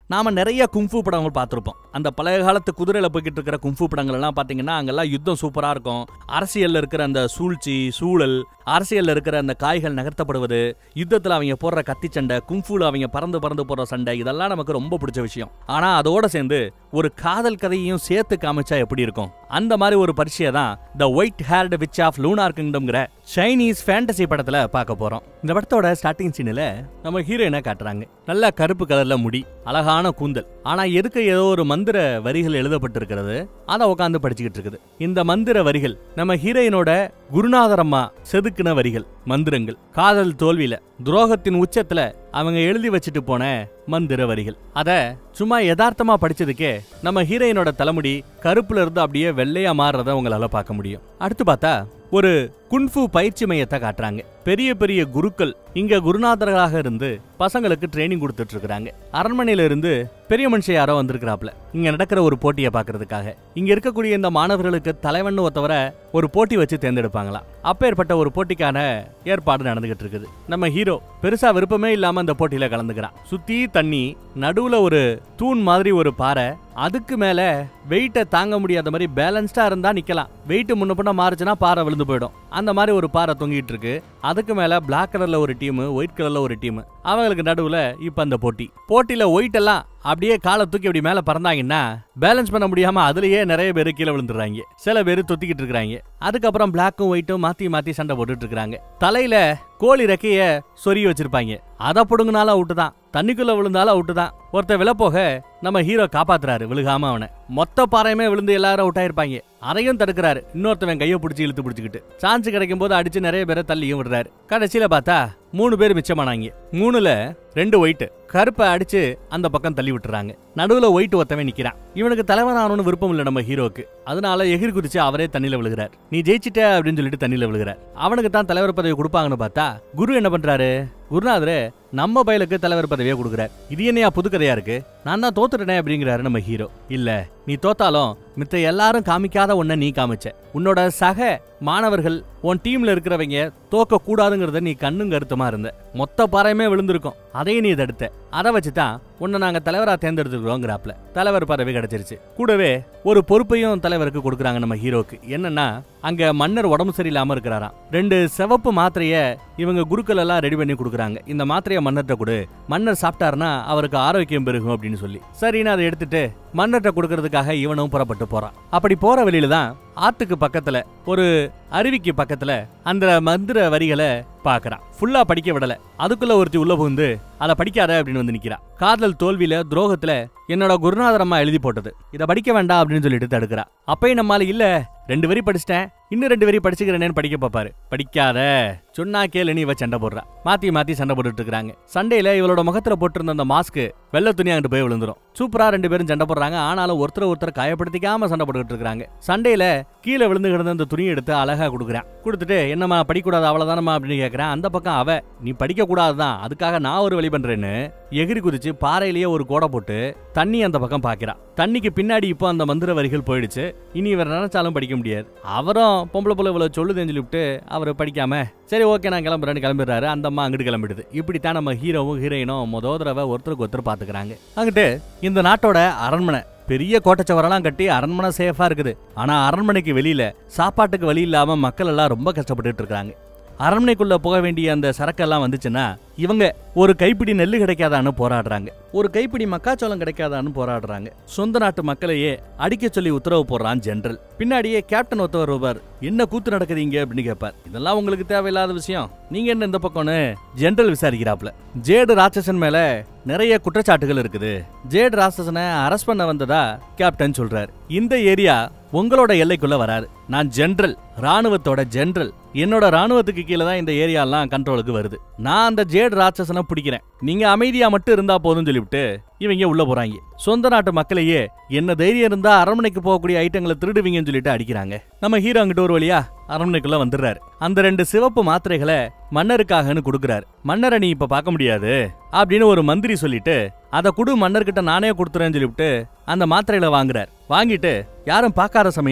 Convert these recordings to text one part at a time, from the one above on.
நாம நிறைய குங்ஃபு படங்கள் பார்த்துருப்போம் அந்த பழைய காலத்து குதிரையில போய்கிட்டு இருக்கிற குங்ஃபு படங்கள் எல்லாம் பாத்தீங்கன்னா அங்கெல்லாம் யுத்தம் சூப்பரா இருக்கும் அரசியல்ல இருக்கிற அந்த சூழ்ச்சி சூழல் அரசியல்ல இருக்கிற அந்த காய்கள் நகர்த்தப்படுவது யுத்தத்துல அவங்க போடுற கத்தி சண்டை குங்ஃபுல அவங்க பறந்து பறந்து போடுற சண்டை இதெல்லாம் நமக்கு ரொம்ப பிடிச்ச விஷயம் ஆனா அதோட சேர்ந்து ஒரு காதல் கதையையும் சேர்த்து காமிச்சா எப்படி இருக்கும் அந்த மாதிரி ஒரு பரிசையை தான் the white haired witch of lunar கிங்டம்ங்கிற சைனீஸ் ஃபேண்டசி படத்துல பார்க்க போறோம் இந்த படத்தோட ஸ்டார்டிங் சீனில் நம்ம ஹீரோயினை காட்டுறாங்க நல்லா கருப்பு கலர்ல முடி அழகான கூந்தல் ஆனா எதுக்கு ஏதோ ஒரு மந்திர வரிகள் எழுதப்பட்டிருக்கிறது அதை உட்காந்து படிச்சுக்கிட்டு இருக்குது இந்த மந்திர வரிகள் நம்ம ஹீரோயினோட குருநாதர் அம்மா செதுக்கின வரிகள் மந்திரங்கள் காதல் தோல்வியில துரோகத்தின் உச்சத்துல அவங்க எழுதி வச்சுட்டு போன மந்திர வரிகள் அத சும்மா யதார்த்தமா படிச்சதுக்கே நம்ம ஹீரோயினோட தலைமுடி கருப்புல இருந்து அப்படியே வெள்ளையா மாறுறத உங்களால பார்க்க முடியும் அடுத்து பார்த்தா ஒரு குன்ஃபு பயிற்சி மையத்தை காட்டுறாங்க பெரிய பெரிய குருக்கள் இங்க குருநாதர்களாக இருந்து பசங்களுக்கு ட்ரைனிங் கொடுத்துட்டு இருக்காங்க அரண்மனையில இருந்து பெரிய மனுஷன் யாரோ வந்திருக்கிறாப்ல இங்க நடக்கிற ஒரு போட்டியை பாக்குறதுக்காக இங்க இருக்கக்கூடிய இந்த மாணவர்களுக்கு தலைவன் ஒருத்தவர ஒரு போட்டி வச்சு தேர்ந்தெடுப்பாங்களாம் அப்பேற்பட்ட ஒரு போட்டிக்கான ஏற்பாடு நடந்துகிட்டு இருக்குது நம்ம ஹீரோ பெருசா விருப்பமே இல்லாம அந்த போட்டியில கலந்துக்கிறான் சுத்தி தண்ணி நடுவுல ஒரு தூண் மாதிரி ஒரு பாறை அதுக்கு மேல வெயிட்டை தாங்க முடியாத மாதிரி பேலன்ஸ்டா இருந்தா நிக்கலாம் வெயிட் முன்ன பின்ன மாறுச்சுன்னா பாறை விழுந்து போயிடும் அந்த மாதிரி ஒரு பாறை தொங்கிட்டு இருக்கு அதுக்கு மேல Black கலர்ல ஒரு டீம் ஒயிட் கலர்ல ஒரு டீம் அவங்களுக்கு நடுவுல இப்ப அந்த போட்டி போட்டியில ஒயிட் எல்லாம் அப்படியே காலை தூக்கி அப்படி மேல பறந்தாங்கன்னா பேலன்ஸ் பண்ண முடியாம அதுலயே நிறைய பேர் கீழே விழுந்துடுறாங்க சில பேர் தொத்திக்கிட்டு இருக்காங்க அதுக்கப்புறம் பிளாக்கும் ஒயிட்டும் மாத்தி மாத்தி சண்டை போட்டுட்டு இருக்காங்க தலையில கோழி ரெக்கைய சொருகி வச்சிருப்பாங்க அதை புடுங்கினாலும் அவுட்டு தான் தண்ணிக்குள்ள விழுந்தாலும் அவுட்டு தான் ஒருத்தன் விழ போக நம்ம ஹீரோ காப்பாத்துறாரு விழுகாம அவனை மொத்த பாறையுமே விழுந்து எல்லாரும் அவுட் ஆயிருப்பாங்க அதையும் தடுக்கிறாரு இன்னொருத்தவன் கையை பிடிச்சி இழுத்து பிடிச்சிக்கிட்டு சான்ஸ் கிடைக்கும் போது அடிச்சு நிறைய பேரை தள்ளியும் விடுறாரு கடைசியில பார்த்தா மூணு பேர் மிச்சமானாங்க மூணுல ரெண்டு ஒயிட் கருப்பை அடிச்சு அந்த பக்கம் தள்ளி விட்டுறாங்க நடுவுல ஒயிட் ஒருத்தவன் நிக்கிறான் இவனுக்கு தலைவன் ஆகணும்னு விருப்பம் இல்லை நம்ம ஹீரோக்கு அதனால எகிரி குதிச்சு அவரே தண்ணியில விழுகிறார் நீ ஜெயிச்சிட்ட அப்படின்னு சொல்லிட்டு தண்ணியில விழுகிறார் அவனுக்கு தான் தலைவர் பதவி கொடுப்பாங்கன்னு பார்த்தா குரு என்ன பண்றாரு குருநாதரு நம்ம பயலுக்கு தலைவர் பதவியை கொடுக்குறார் இது என்னையா புது கதையா இருக்கு நான் தான் தோத்துட்டேனே அப்படிங்கிறாரு நம்ம ஹீரோ இல்ல நீ தோத்தாலும் மித்த எல்லாரும் காமிக்காத ஒன்ன நீ காமிச்ச உன்னோட சக மாணவர்கள் உன் டீம்ல இருக்கிறவங்க தோக்க கூடாதுங்கிறத நீ கண்ணும் கருத்துமா இருந்த மொத்த பாறையுமே விழுந்திருக்கும் அதையும் நீ தடுத்த அதை வச்சுதான் உன்னை நாங்க தலைவரா தேர்ந்தெடுத்துக்கிறோங்கிறாப்ல தலைவர் பதவி கிடைச்சிருச்சு கூடவே ஒரு பொறுப்பையும் தலைவருக்கு கொடுக்குறாங்க நம்ம ஹீரோக்கு என்னன்னா அங்க மன்னர் உடம்பு சரியில்லாம இருக்கிறாராம் ரெண்டு சிவப்பு மாத்திரைய இவங்க குருக்கள் எல்லாம் ரெடி பண்ணி கொடுக்குறாங்க இந்த மாத்திரைய மன்னர்கிட்ட கொடு மன்னர் சாப்பிட்டாருன்னா அவருக்கு ஆரோக்கியம் பெருகும் அப்படின்னு சொல்லி சரின்னு அதை எடுத்துட்டு மன்னர்கிட்ட கொடுக்கறதுக்காக இவனும் புறப்பட்டு போறான் அப்படி போற வழியில தான் ஆத்துக்கு பக்கத்துல ஒரு அருவிக்கு பக்கத்துல அந்த மந்திர வரிகளை பாக்குறான் ஃபுல்லா படிக்க விடல அதுக்குள்ள ஒருத்தி உள்ள புகுந்து அதை படிக்காத அப்படின்னு வந்து நிக்கிறா காதல் தோல்வியில துரோகத்துல என்னோட குருநாதர் அம்மா எழுதி போட்டது இதை படிக்க வேண்டாம் அப்படின்னு சொல்லிட்டு தடுக்கிறா அப்பயும் நம்மால இல்ல ரெண்டு வரி படிச்சிட்டேன் இன்னும் ரெண்டு வரி படிச்சுக்கிறேன்னு படிக்க பாப்பாரு படிக்காத சொன்னா கேளு நீ இவ சண்டை போடுறா மாத்தி மாத்தி சண்டை போட்டுட்டு இருக்காங்க சண்டையில இவளோட முகத்துல போட்டிருந்த அந்த மாஸ்க் வெள்ளை துணி அங்கிட்டு போய் விழுந்துரும் சூப்பரா ரெண்டு பேரும் சண்டை போடுறாங்க ஆனாலும் ஒருத்தர் ஒருத்தர் காயப்படுத்திக்காம சண்டை போட்டுக்கிட்டு இருக்காங்க சண்டையில கீழே விழுந்து கிடந்த அந்த துணியை எடுத்து அழகா கொடுக்குறான் கொடுத்துட்டு என்னம்மா படிக்கூடாது அவ்வளவுதானம்மா அப்படின்னு கேக்குறேன் அந்த பக்கம் அவ நீ படிக்க கூடாதுதான் அதுக்காக நான் ஒரு வழி பண்றேன்னு எகிரி குதிச்சு பாறையிலேயே ஒரு கோடை போட்டு தண்ணி அந்த பக்கம் பாக்கிறா தண்ணிக்கு பின்னாடி இப்போ அந்த மந்திர வரிகள் போயிடுச்சு இனி இவர் நினைச்சாலும் படிக்க முடியாது அவரும் பொம்பளை புள்ள இவ்வளவு சொல்லுதுன்னு சொல்லிவிட்டு அவர் படிக்காம சரி ஓகே நான் கிளம்புறேன்னு கிளம்பிடுறாரு அந்த அம்மா அங்கிட்டு கிளம்பிடுது இப்படித்தான் நம்ம ஹீரோவும் ஹீரோயினும் முத தடவை ஒருத்தருக்கு ஒருத்தர் பாத்துக்கிறாங்க அங்கிட்டு இந்த நாட்டோட அரண்மனை பெரிய கோட்டச்சவரெல்லாம் கட்டி அரண்மனை சேஃபா இருக்குது ஆனா அரண்மனைக்கு வெளியில சாப்பாட்டுக்கு வழி இல்லாம மக்கள் எல்லாம் ரொம்ப கஷ்டப்பட்டுட்டு இருக்காங்க அரண்மனைக்குள்ள போக வேண்டிய அந்த சரக்கெல்லாம் வந்துச்சுன்னா இவங்க ஒரு கைப்பிடி நெல்லு கிடைக்காதான்னு போராடுறாங்க ஒரு கைப்பிடி மக்காச்சோளம் கிடைக்காதான்னு போராடுறாங்க சொந்த நாட்டு மக்களையே அடிக்க சொல்லி உத்தரவு போடுறான் ஜெனரல் பின்னாடியே கேப்டன் ஒருத்தவர் வருவார் என்ன கூத்து நடக்குது இங்க அப்படின்னு கேட்பார் இதெல்லாம் உங்களுக்கு தேவையில்லாத விஷயம் நீங்க என்ன இந்த பக்கம்னு ஜெனரல் விசாரிக்கிறாப்ல ஜேடு ராட்சசன் மேல நிறைய குற்றச்சாட்டுகள் இருக்குது ஜேடு ராட்சசனை அரெஸ்ட் பண்ண வந்ததா கேப்டன் சொல்றாரு இந்த ஏரியா உங்களோட எல்லைக்குள்ள வராது நான் ஜெனரல் ராணுவத்தோட ஜெனரல் என்னோட ராணுவத்துக்கு கீழே தான் இந்த ஏரியாலாம் கண்ட்ரோலுக்கு வருது நான் அந்த ஜேடு ராட்சசனை பிடிக்கிறேன் நீங்க அமைதியா மட்டும் இருந்தா போதும்னு சொல்லிவிட்டு இவங்க உள்ள போறாங்க சொந்த நாட்டு மக்களையே என்ன தைரியம் இருந்தா அரண்மனைக்கு போகக்கூடிய ஐட்டங்களை திருடுவீங்கன்னு சொல்லிட்டு அடிக்கிறாங்க நம்ம ஹீரோ அங்கிட்ட ஒரு வழியா அரண்மனைக்குள்ள வந்துடுறாரு அந்த ரெண்டு சிவப்பு மாத்திரைகளை மன்னருக்காகன்னு கொடுக்குறாரு மன்னரை நீ இப்ப பார்க்க முடியாது அப்படின்னு ஒரு மந்திரி சொல்லிட்டு அதை குடு மன்னர்கிட்ட நானே கொடுத்துறேன்னு சொல்லிவிட்டு அந்த மாத்திரையில வாங்குறார் வாங்கிட்டு யாரும் பார்க்காத சமயம்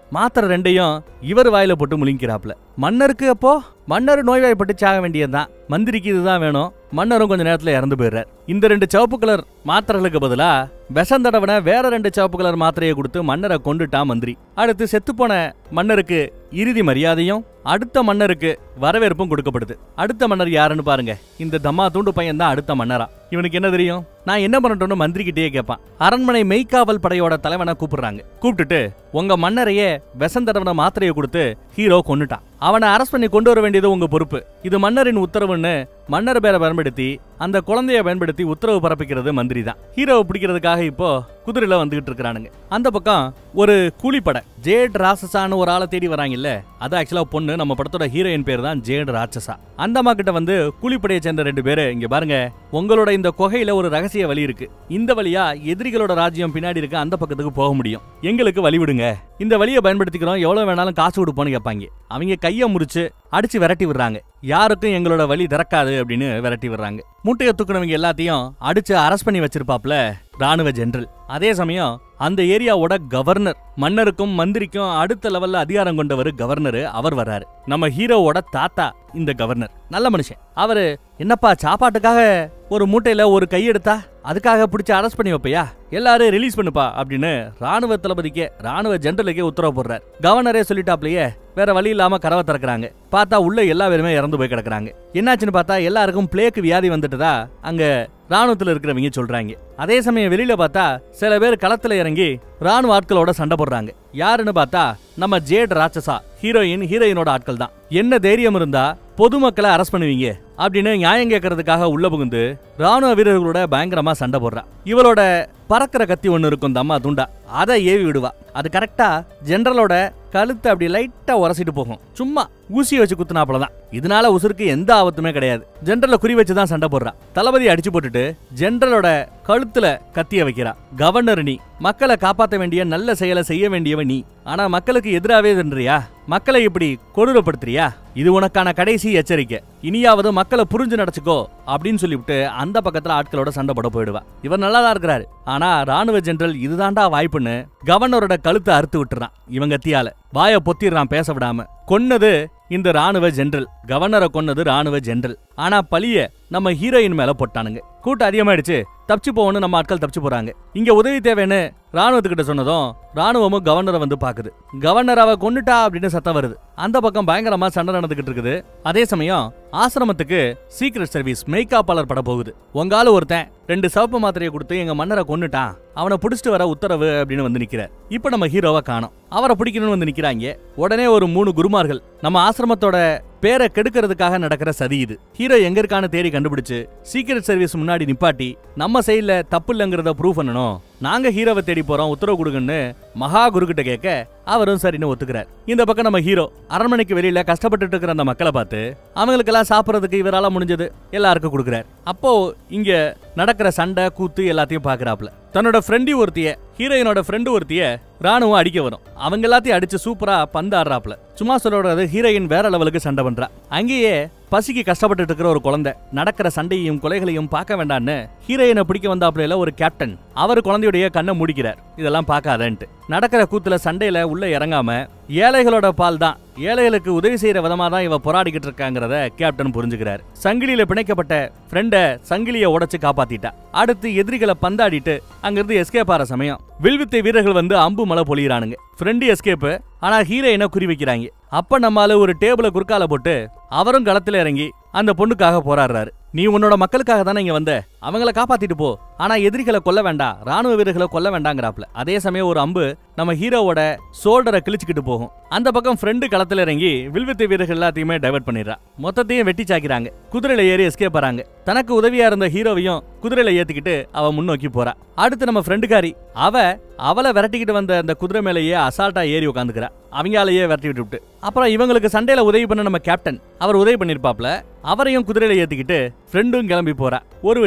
மாத்திரை ரெண்டையும் இவர் வாயில போட்டு முழுங்கிக்கிறாப்ல மன்னருக்கு அப்போ மன்னர் நோய்வாய்ப்பட்டு சாக வேண்டியதுதான் மந்திரிக்கு இதுதான் வேணும் மன்னரும் கொஞ்ச நேரத்துல இறந்து போயிடுறார் இந்த ரெண்டு சிவப்பு கலர் மாத்திரைகளுக்கு பதிலா விஷம் தடவன வேற ரெண்டு சிவப்பு கலர் மாத்திரையை கொடுத்து மன்னரை கொண்டுட்டான் மந்திரி அடுத்து செத்துப்போன மன்னருக்கு இறுதி மரியாதையும் அடுத்த மன்னருக்கு வரவேற்பும் கொடுக்கப்படுது அடுத்த மன்னர் யாருன்னு பாருங்க இந்த தம்மா தூண்டு பையன் தான் அடுத்த மன்னரா இவனுக்கு என்ன தெரியும் நான் என்ன பண்ணட்டும்னு மந்திரி கிட்டே கேட்பான் அரண்மனை மெய்க்காவல் படையோட தலைவனை கூப்பிடுறாங்க கூப்பிட்டுட்டு உங்க மன்னரையே விசந்தடவன மாத்திரையை கொடுத்து ஹீரோ கொன்னுட்டான் அவனை அரெஸ்ட் பண்ணி கொண்டு வர வேண்டியது உங்க பொறுப்பு இது மன்னரின் உத்தரவுன்னு மன்னர் பேரை பயன்படுத்தி அந்த குழந்தைய பயன்படுத்தி உத்தரவு பரப்பிக்கிறது மந்திரி தான் ஹீரோவை பிடிக்கிறதுக்காக இப்போ குதிரையில வந்துகிட்டு இருக்கிறானுங்க அந்த பக்கம் ஒரு கூலிப்படை ஜேட் ராசசான்னு ஒரு ஆளை தேடி வராங்கல்ல அது ஆக்சுவலா பொண்ணு நம்ம படத்தோட ஹீரோயின் பேர் தான் ஜேட் ராட்சசா அந்த அம்மா கிட்ட வந்து கூலிப்படையை சேர்ந்த ரெண்டு பேரு இங்க பாருங்க உங்களோட இந்த குகையில ஒரு ரகசிய வழி இருக்கு இந்த வழியா எதிரிகளோட ராஜ்யம் பின்னாடி இருக்க அந்த பக்கத்துக்கு போக முடியும் எங்களுக்கு வழி விடுங்க இந்த வழியை பயன்படுத்திக்கிறோம் எவ்வளவு வேணாலும் காசு கொடுப்போம்னு கேட்பாங்க அவங்க கைய முறிச்சு அடிச்சு விரட்டி விடுறாங்க யாருக்கும் எங்களோட வழி திறக்காது அப்படின்னு விரட்டி விடுறாங்க மூட்டையை தூக்குனவங்க எல்லாத்தையும் அடிச்சு அரெஸ்ட் பண்ணி வச்சிருப்பாப்ல ராணுவ ஜெனரல் அதே சமயம் அந்த ஏரியாவோட கவர்னர் மன்னருக்கும் மந்திரிக்கும் அடுத்த லெவல்ல அதிகாரம் கொண்டவர் கவர்னர் அவர் வர்றாரு நம்ம ஹீரோவோட தாத்தா இந்த கவர்னர் நல்ல மனுஷன் அவரு என்னப்பா சாப்பாட்டுக்காக ஒரு மூட்டையில ஒரு கை எடுத்தா அதுக்காக பிடிச்சு அரெஸ்ட் பண்ணி வைப்பையா எல்லாரும் ரிலீஸ் பண்ணுப்பா அப்படின்னு ராணுவ தளபதிக்கே ராணுவ ஜெனரலுக்கே உத்தரவு போடுறாரு கவர்னரே சொல்லிட்டாப்லயே வேற வழி இல்லாம கதவை திறக்கறாங்க பார்த்தா உள்ள எல்லா பேருமே இறந்து போய் கிடக்குறாங்க என்னாச்சுன்னு பார்த்தா எல்லாருக்கும் பிளேக்கு வியாதி வந்துட்டுதா அங்க ராணுவத்துல இருக்கிறவங்க சொல்றாங்க அதே சமயம் வெளியில பார்த்தா சில பேர் களத்துல இறங்கி ராணுவ ஆட்களோட சண்டை போடுறாங்க யாருன்னு பார்த்தா நம்ம ஜேட் ராட்சசா ஹீரோயின் ஹீரோயினோட ஆட்கள் தான் என்ன தைரியம் இருந்தா பொதுமக்களை அரெஸ்ட் பண்ணுவீங்க அப்படின்னு நியாயம் கேட்கறதுக்காக உள்ள புகுந்து ராணுவ வீரர்களோட பயங்கரமா சண்டை போடுறா இவளோட பறக்கிற கத்தி ஒண்ணு இருக்கும் இந்த அம்மா துண்டா அதை ஏவி விடுவா அது கரெக்டா ஜெனரலோட கழுத்தை அப்படி லைட்டா உரசிட்டு போகும் சும்மா ஊசியை வச்சு குத்துனாப்புல தான் இதனால உசுருக்கு எந்த ஆபத்துமே கிடையாது ஜெனரல குறி வச்சு தான் சண்டை போடுறா தளபதி அடிச்சு போட்டுட்டு ஜெனரலோட கழுத்துல கத்திய வைக்கிறா கவர்னர் நீ மக்களை காப்பாத்த வேண்டிய நல்ல செயலை செய்ய வேண்டியவ நீ ஆனா மக்களுக்கு எதிராவே தன்றியா மக்களை இப்படி கொடூரப்படுத்துறியா இது உனக்கான கடைசி எச்சரிக்கை இனியாவது மக்களை புரிஞ்சு நடச்சுக்கோ அப்படின்னு சொல்லிவிட்டு அந்த பக்கத்துல ஆட்களோட சண்டை போட போயிடுவா இவர் நல்லா தான் இருக்கிறாரு ஆனா ராணுவ ஜெனரல் இதுதான்டா வாய்ப்புன்னு கவர்னரோட கழுத்தை அறுத்து விட்டுறான் இவங்க தீயால வாய பொத்திடுறான் பேச விடாம கொன்னது இந்த ராணுவ ஜெனரல் கவர்னரை கொன்னது ராணுவ ஜெனரல் ஆனா பழிய நம்ம ஹீரோயின் மேல போட்டானுங்க கூட்டம் அதிகமாயிடுச்சு தப்பிச்சு போகணும் நம்ம ஆட்கள் தப்பிச்சு போறாங்க இங்க உதவி தேவைன்னு ராணுவத்துக்கிட்ட சொன்னதும் ராணுவமும் கவர்னரை வந்து பாக்குது கவர்னர் அவ கொன்னுட்டா அப்படின்னு சத்தம் வருது அந்த பக்கம் பயங்கரமா சண்டை நடந்துகிட்டு இருக்குது அதே சமயம் ஆசிரமத்துக்கு சீக்ரெட் சர்வீஸ் மெய்காப்பாளர் பட போகுது உங்கால ஒருத்தன் ரெண்டு சிவப்பு மாத்திரையை கொடுத்து எங்க மன்னரை கொன்னுட்டான் அவனை பிடிச்சிட்டு வர உத்தரவு அப்படின்னு வந்து நிக்கிறார் இப்ப நம்ம ஹீரோவை காணோம் அவரை பிடிக்கணும்னு வந்து நிக்கிறாங்க உடனே ஒரு மூணு குருமார்கள் நம்ம ஆசிரமத்தோட பேரை கெடுக்கிறதுக்காக நடக்கிற சதி இது ஹீரோ எங்க இருக்கான்னு தேடி கண்டுபிடிச்சு சீக்ரெட் சர்வீஸ் முன்னாடி நிப்பாட்டி நம்ம சைடுல தப்பு இல்லைங்கிறத ப்ரூவ் பண்ணணும் நாங்க ஹீரோவை தேடி போறோம் உத்தரவு கொடுங்கன்னு மகா குரு கிட்ட கேட்க அவரும் சரின்னு ஒத்துக்கிறார் இந்த பக்கம் நம்ம ஹீரோ அரண்மனைக்கு வெளியில கஷ்டப்பட்டுட்டு இருக்கிற அந்த மக்களை பார்த்து அவங்களுக்கெல்லாம் சாப்பிடறதுக்கு இவரால முடிஞ்சது எல்லாருக்கும் கொடுக்குறார் அப்போ இங்க நடக்கிற சண்டை கூத்து எல்லாத்தையும் பாக்குறாப்ல தன்னோட ஃப்ரெண்டு ஒருத்திய ஹீரோயினோட ஃப்ரெண்டு ஒருத்திய ராணுவம் அடிக்க வரும் அவங்க எல்லாத்தையும் அடிச்சு சூப்பரா பந்து ஆடுறாப்ல சும்மா சொல்றது ஹீரோயின் வேற லெவலுக்கு சண்டை பண்றா அங்கேயே பசிக்கு கஷ்டப்பட்டுட்டு இருக்கிற ஒரு குழந்தை நடக்கிற சண்டையையும் கொலைகளையும் பார்க்க வேண்டான்னு ஹீரோயினை பிடிக்க வந்தாப்புல ஒரு கேப்டன் அவர் குழந்தையுடைய கண்ணை மூடிக்கிறார் இதெல்லாம் பார்க்காதன்ட்டு நடக்கிற கூத்துல சண்டையில உள்ள இறங்காம ஏழைகளோட பால் தான் ஏழைகளுக்கு உதவி செய்யற விதமா தான் இவ போராடிக்கிட்டு இருக்காங்கிறத கேப்டன் புரிஞ்சுக்கிறார் சங்கிலியில பிணைக்கப்பட்ட ஃப்ரெண்ட சங்கிலிய உடைச்சு காப்பாத்திட்டா அடுத்து எதிரிகளை பந்தாடிட்டு அங்கிருந்து எஸ்கேப் ஆற சமயம் வில்வித்தை வீரர்கள் வந்து அம்பு மலை பொழியிறானுங்க ஃப்ரெண்டு எஸ்கேப் ஆனா ஹீரோயினை குறி வைக்கிறாங்க அப்ப நம்மால ஒரு டேபிள குறுக்கால போட்டு அவரும் களத்துல இறங்கி அந்த பொண்ணுக்காக போராடுறாரு நீ உன்னோட மக்களுக்காக தானே இங்க வந்த அவங்கள காப்பாத்திட்டு போ ஆனா எதிரிகளை கொல்ல வேண்டாம் ராணுவ வீரர்களை கொல்ல வேண்டாங்கிறாப்ல அதே சமயம் ஒரு அம்பு நம்ம ஹீரோவோட சோல்டரை கிழிச்சுக்கிட்டு போகும் அந்த பக்கம் ஃப்ரெண்டு களத்துல இறங்கி வில்வித்தை வீரர்கள் எல்லாத்தையுமே டைவர்ட் பண்ணிடுறா மொத்தத்தையும் வெட்டி சாக்கிறாங்க குதிரையில ஏறி எஸ்கேப் ஆறாங்க தனக்கு உதவியா இருந்த ஹீரோவையும் குதிரையில ஏத்திக்கிட்டு அவ முன்னோக்கி போறா அடுத்து நம்ம ஃப்ரெண்டுக்காரி அவ அவளை விரட்டிக்கிட்டு வந்த அந்த குதிரை மேலேயே அசால்ட்டா ஏறி உட்காந்துக்கிறா அவங்களாலேயே விரட்டி விட்டு அப்புறம் இவங்களுக்கு சண்டையில உதவி பண்ண நம்ம கேப்டன் அவர் உதவி பண்ணிருப்பாப்ல அவரையும் குதிரையில ஏத்திக்கிட்டு ஃப்ரெண்டும் கிளம்பி போறா ஒரு வழியா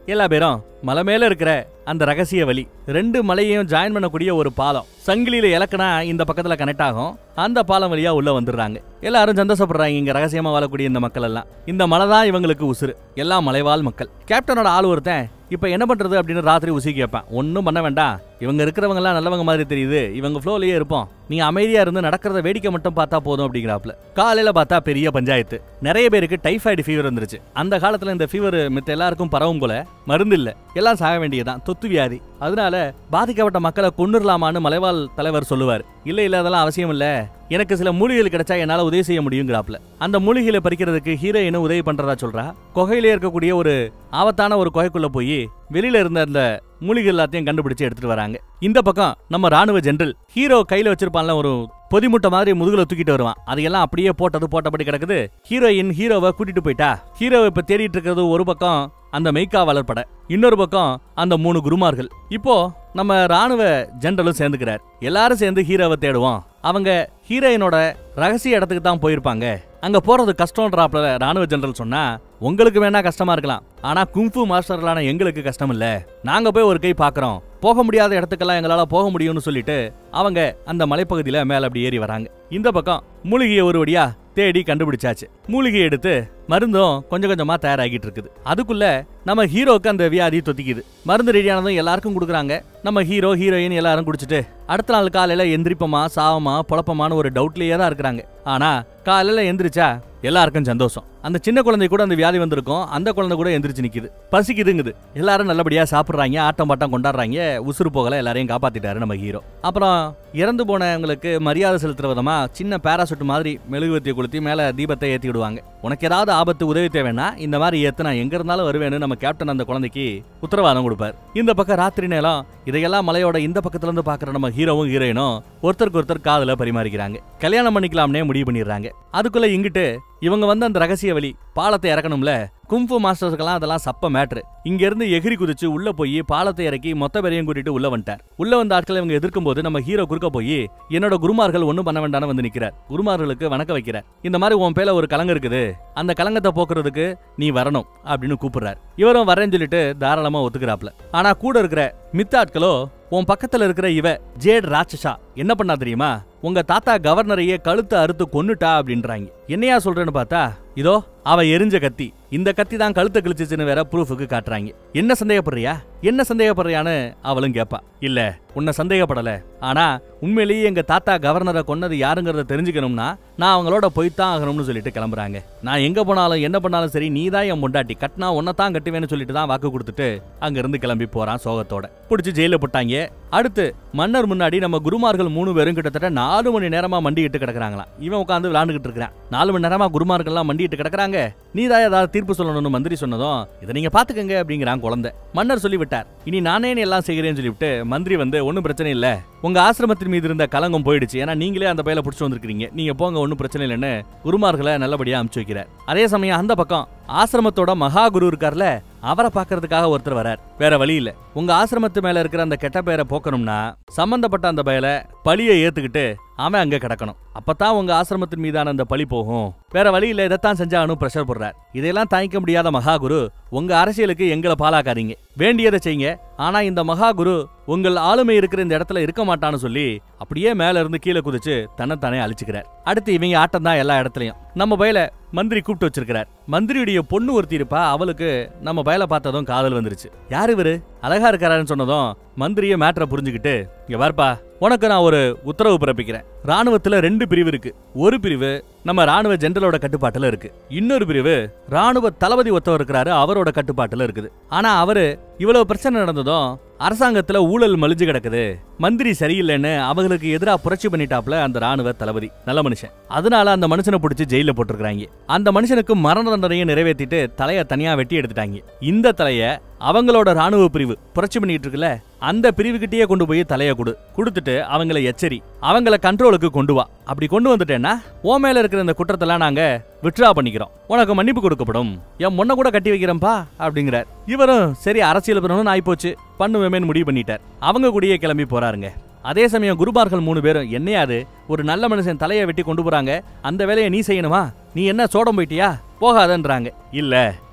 எல்லா பேரும் மலை மேல இருக்கிற அந்த ரகசிய வழி ரெண்டு மலையையும் ஜாயின் பண்ணக்கூடிய ஒரு பாலம் சங்கிலியில இலக்கணா இந்த பக்கத்துல கனெக்ட் ஆகும் அந்த பாலம் வழியா உள்ள வந்துடுறாங்க எல்லாரும் சந்தோஷப்படுறாங்க இங்க ரகசியமா வாழக்கூடிய இந்த மக்கள் எல்லாம் இந்த மலை தான் இவங்களுக்கு உசுறு எல்லாம் மலைவாழ் மக்கள் கேப்டனோட ஆள் ஒருத்தன் இப்ப என்ன பண்றது அப்படின்னு ராத்திரி உசி கேட்பேன் ஒன்னும் பண்ண வேண்டாம் இவங்க இருக்கிறவங்க எல்லாம் நல்லவங்க மாதிரி தெரியுது இவங்க ஃப்ளோலயே இருப்போம் நீங்க அமைதியா இருந்து நடக்கிறத வேடிக்கை மட்டும் பார்த்தா போதும் அப்படிங்கிறாப்ல காலையில பார்த்தா பெரிய பஞ்சாயத்து நிறைய பேருக்கு டைஃபாய்டு ஃபீவர் வந்துருச்சு அந்த காலத்துல இந்த ஃபீவர் மித்த எல்லாருக்கும் பரவும் போல மருந்து இல்ல எல்லாம் சாக வேண்டியதுதான் தொத்து வியாதி அதனால பாதிக்கப்பட்ட மக்களை கொன்னுடலாமான்னு மலைவாழ் தலைவர் சொல்லுவார் இல்ல இல்ல அதெல்லாம் அவசியம் இல்ல எனக்கு சில மூலிகைகள் கிடைச்சா என்னால உதவி செய்ய முடியுங்கிறாப்ல அந்த மூலிகைகளை பறிக்கிறதுக்கு ஹீரோயினும் உதவி பண்றதா சொல்றா குகையில இருக்கக்கூடிய ஒரு ஆபத்தான ஒரு குகைக்குள்ள போய் வெளியில இருந்த அந்த மூலிகை எல்லாத்தையும் கண்டுபிடிச்சு எடுத்துட்டு வராங்க இந்த பக்கம் நம்ம ராணுவ ஜெனரல் ஹீரோ கையில வச்சிருப்பான்ல ஒரு பொதிமுட்டை மாதிரி முதுகுல தூக்கிட்டு வருவான் அதையெல்லாம் அப்படியே போட்டது போட்டபடி கிடக்குது ஹீரோயின் ஹீரோவை கூட்டிட்டு போயிட்டா ஹீரோவை இப்ப தேடிட்டு இருக்கிறது ஒரு பக்கம் அந்த மெய்க்கா வளர்ப்பட இன்னொரு பக்கம் அந்த மூணு குருமார்கள் இப்போ நம்ம ராணுவ ஜெனரலும் சேர்ந்துக்கிறார் எல்லாரும் சேர்ந்து ஹீரோவை தேடுவோம் அவங்க ஹீரோயினோட ரகசிய இடத்துக்கு தான் போயிருப்பாங்க அங்க போறது கஷ்டம்ன்றாப்ல ராணுவ ஜெனரல் சொன்னா உங்களுக்கு வேணா கஷ்டமா இருக்கலாம் ஆனா குங்ஃபு மாஸ்டர்களான எங்களுக்கு கஷ்டம் இல்ல நாங்க போய் ஒரு கை பாக்குறோம் போக முடியாத இடத்துக்கெல்லாம் எங்களால போக முடியும்னு சொல்லிட்டு அவங்க அந்த மலைப்பகுதியில மேல அப்படி ஏறி வராங்க இந்த பக்கம் மூலிகையை ஒரு வழியா தேடி கண்டுபிடிச்சாச்சு மூலிகை எடுத்து மருந்தும் கொஞ்சம் கொஞ்சமா தயாராகிட்டு இருக்குது அதுக்குள்ள நம்ம ஹீரோக்கு அந்த வியாதி தொத்திக்குது மருந்து ரெடியானதும் எல்லாருக்கும் கொடுக்குறாங்க நம்ம ஹீரோ ஹீரோயின் எல்லாரும் குடிச்சிட்டு அடுத்த நாள் காலையில எந்திரிப்போமா சாவமா பொழப்பமான ஒரு டவுட்லயே தான் இருக்கிறாங்க ஆனா காலையில எந்திரிச்சா எல்லாருக்கும் சந்தோஷம் அந்த சின்ன குழந்தை கூட அந்த வியாதி வந்திருக்கும் அந்த குழந்தை கூட எந்திரிச்சு நிக்குது பசிக்குதுங்குது எல்லாரும் நல்லபடியா சாப்பிடுறாங்க ஆட்டம் பாட்டம் கொண்டாடுறாங்க உசுறு போகல எல்லாரையும் காப்பாத்திட்டாரு நம்ம ஹீரோ அப்புறம் இறந்து போனவங்களுக்கு மரியாதை செலுத்துற விதமா சின்ன பேராசூட் மாதிரி மெழுகுவத்தியை கொளுத்தி மேல தீபத்தை ஏத்தி விடுவாங்க உனக்கு ஏதாவது ஆபத்து உதவி தேவைன்னா இந்த மாதிரி ஏத்து நான் எங்க இருந்தாலும் வருவேன்னு நம்ம கேப்டன் அந்த குழந்தைக்கு உத்தரவாதம் கொடுப்பார் இந்த பக்கம் ராத்திரி நேரம் இதையெல்லாம் மலையோட இந்த பக்கத்துல இருந்து பாக்குற நம்ம ஹீரோவும் ஹீரோயினும் ஒருத்தருக்கு ஒருத்தர் காதுல பரிமாறிக்கிறாங்க கல்யாணம் பண்ணிக்கலாம்னே முடிவு பண்ணிடுறாங்க அதுக்குள்ள இங்கிட்டு இவங்க வந்து அந்த ரகசிய வழி பாலத்தை இறக்கணும்ல கும்ஃபு மாஸ்டர்ஸ்க்கெல்லாம் அதெல்லாம் சப்ப மேட்ரு இங்க இருந்து எகிரி குதிச்சு உள்ள போய் பாலத்தை இறக்கி மொத்த பேரையும் கூட்டிட்டு உள்ள வந்துட்டார் உள்ள வந்த ஆட்களை இவங்க எதிர்க்கும் போது நம்ம ஹீரோ குறுக்க போய் என்னோட குருமார்கள் ஒண்ணும் பண்ண வேண்டாம்னு வந்து நிக்கிறார் குருமார்களுக்கு வணக்க வைக்கிறார் இந்த மாதிரி உன் பேல ஒரு கலங்க இருக்குது அந்த கலங்கத்தை போக்குறதுக்கு நீ வரணும் அப்படின்னு கூப்பிடுறார் இவரும் வரேன்னு சொல்லிட்டு தாராளமா ஒத்துக்கிறாப்ல ஆனா கூட இருக்கிற மித்த ஆட்களோ உன் பக்கத்துல இருக்கிற இவ ஜேட் ராட்சசா என்ன பண்ணா தெரியுமா உங்க தாத்தா கவர்னரையே கழுத்தை அறுத்து கொன்னுட்டா அப்படின்றாங்க என்னையா சொல்றேன்னு பார்த்தா இதோ அவ எரிஞ்ச கத்தி இந்த கத்தி தான் கழுத்தை கிழிச்சிச்சுன்னு வேற ப்ரூஃபுக்கு காட்டுறாங்க என்ன சந்தேகப்படுறியா என்ன சந்தேகப்படுறியான்னு அவளும் கேப்பா இல்ல உன்னை சந்தேகப்படல ஆனா உண்மையிலேயே எங்க தாத்தா கவர்னரை கொன்னது யாருங்கிறத தெரிஞ்சுக்கணும்னா நான் அவங்களோட போய்த்தான் ஆகணும்னு சொல்லிட்டு கிளம்புறாங்க நான் எங்க போனாலும் என்ன பண்ணாலும் சரி நீ தான் என் பொண்டாட்டி கட்டினா உன்னை தான் கட்டுவேன்னு சொல்லிட்டு தான் வாக்கு கொடுத்துட்டு அங்க இருந்து கிளம்பி போறான் சோகத்தோட புடிச்சு ஜெயில போட்டாங்க அடுத்து மன்னர் முன்னாடி நம்ம குருமார்கள் மூணு பேரும் கிட்டத்தட்ட நாலு மணி நேரமா மண்டிட்டு கிடக்குறாங்களாம் இவன் உட்காந்து விளாண்டுகிட்டு இருக்கிறான் நாலு மணி நேரமா குருமார்கள்லாம் மண்டிட்டு கிடக்குறாங்க நீ தான் ஏதாவது தீர்ப்பு சொல்லணும்னு மந்திரி சொன்னதும் இதை நீங்க பாத்துக்கங்க அப்படிங்கிறான் குழந்தை மன்னர் சொல்லிவிட்டார் இனி நானே எல்லாம் செய்கிறேன்னு சொல்லிவிட்டு மந்திரி வந்து ஒன்றும் பிரச்சனை இல்ல உங்க ஆசிரமத்தின் மீது இருந்த கலங்கம் போயிடுச்சு ஏன்னா நீங்களே அந்த பையில பிடிச்சி வந்திருக்கீங்க நீங்க போங்க ஒன்றும் பிரச்சனை இல்லைன்னு குருமார்களை நல்லபடியா அமுச்சு வைக்கிறார் அதே சமயம் அந்த பக்கம் ஆசிரமத்தோட மகா குரு இருக்கார்ல அவரை பார்க்கறதுக்காக ஒருத்தர் வரார் வேற வழி இல்ல உங்க ஆசிரமத்து மேல இருக்கிற அந்த கெட்ட பெயரை போக்கணும்னா சம்பந்தப்பட்ட அந்த பயல பழியை ஏத்துக்கிட்டு அவன் அங்க கிடக்கணும் அப்பதான் உங்க ஆசிரமத்தின் மீதான அந்த பழி போகும் வேற வழி இல்ல இதைத்தான் செஞ்சாகணும் பிரஷர் போடுறார் இதையெல்லாம் தாங்கிக்க முடியாத மகாகுரு உங்க அரசியலுக்கு எங்களை பாலாக்காதீங்க வேண்டியதை செய்யுங்க ஆனா இந்த மகாகுரு உங்கள் ஆளுமை இருக்கிற இந்த இடத்துல இருக்க மாட்டான்னு சொல்லி அப்படியே மேல இருந்து கீழே குதிச்சு தன்னைத்தானே அழிச்சுக்கிறார் அடுத்து இவங்க ஆட்டம் தான் எல்லா இடத்துலயும் நம்ம பயல மந்திரி கூப்பிட்டு வச்சிருக்கிறார் மந்திரியுடைய பொண்ணு ஒருத்தி இருப்பா அவளுக்கு நம்ம பயல பார்த்ததும் காதல் வந்துருச்சு யார் இவரு அழகா இருக்காருன்னு சொன்னதும் மந்திரிய மேட்டரை புரிஞ்சுக்கிட்டு இங்க வார்ப்பா உனக்கு நான் ஒரு உத்தரவு பிறப்பிக்கிறேன் ராணுவத்துல ரெண்டு பிரிவு இருக்கு ஒரு பிரிவு நம்ம ராணுவ ஜெனரலோட கட்டுப்பாட்டுல இருக்கு இன்னொரு பிரிவு ராணுவ தளபதி ஒருத்தவர் இருக்கிறாரு அவரோட கட்டுப்பாட்டுல இருக்குது ஆனா அவரு இவ்வளவு பிரச்சனை நடந்ததும் அரசாங்கத்துல ஊழல் மலிஞ்சு கிடக்குது மந்திரி சரியில்லைன்னு அவங்களுக்கு எதிரா புரட்சி பண்ணிட்டாப்ல அந்த ராணுவ தளபதி நல்ல மனுஷன் அதனால அந்த மனுஷனை பிடிச்சி ஜெயில போட்டிருக்காங்க அந்த மனுஷனுக்கு மரண தண்டனையை நிறைவேற்றிட்டு தலைய தனியா வெட்டி எடுத்துட்டாங்க இந்த தலைய அவங்களோட ராணுவ பிரிவு புரட்சி பண்ணிட்டு இருக்குல்ல அந்த பிரிவுகிட்டயே கொண்டு போய் தலைய கொடு கொடுத்துட்டு அவங்கள எச்சரி அவங்கள கண்ட்ரோலுக்கு கொண்டு வா அப்படி கொண்டு வந்துட்டேன்னா ஓ மேல இருக்கிற இந்த குற்றத்தெல்லாம் நாங்க விட்ரா பண்ணிக்கிறோம் உனக்கு மன்னிப்பு கொடுக்கப்படும் என் முன்ன கூட கட்டி வைக்கிறேன்பா அப்படிங்கிறார் இவரும் சரி அரசியல் பண்ணணும்னு ஆயிப்போச்சு பண்ணுவேமேன்னு முடிவு பண்ணிட்டார் அவங்க கூடயே கிளம்பி போறாருங்க அதே சமயம் குருபார்கள் மூணு பேரும் என்னையாது ஒரு நல்ல மனுஷன் தலையை வெட்டி கொண்டு போறாங்க அந்த வேலையை நீ செய்யணுமா நீ என்ன சோடம் போயிட்டியா போகாதன்றாங்க இல்ல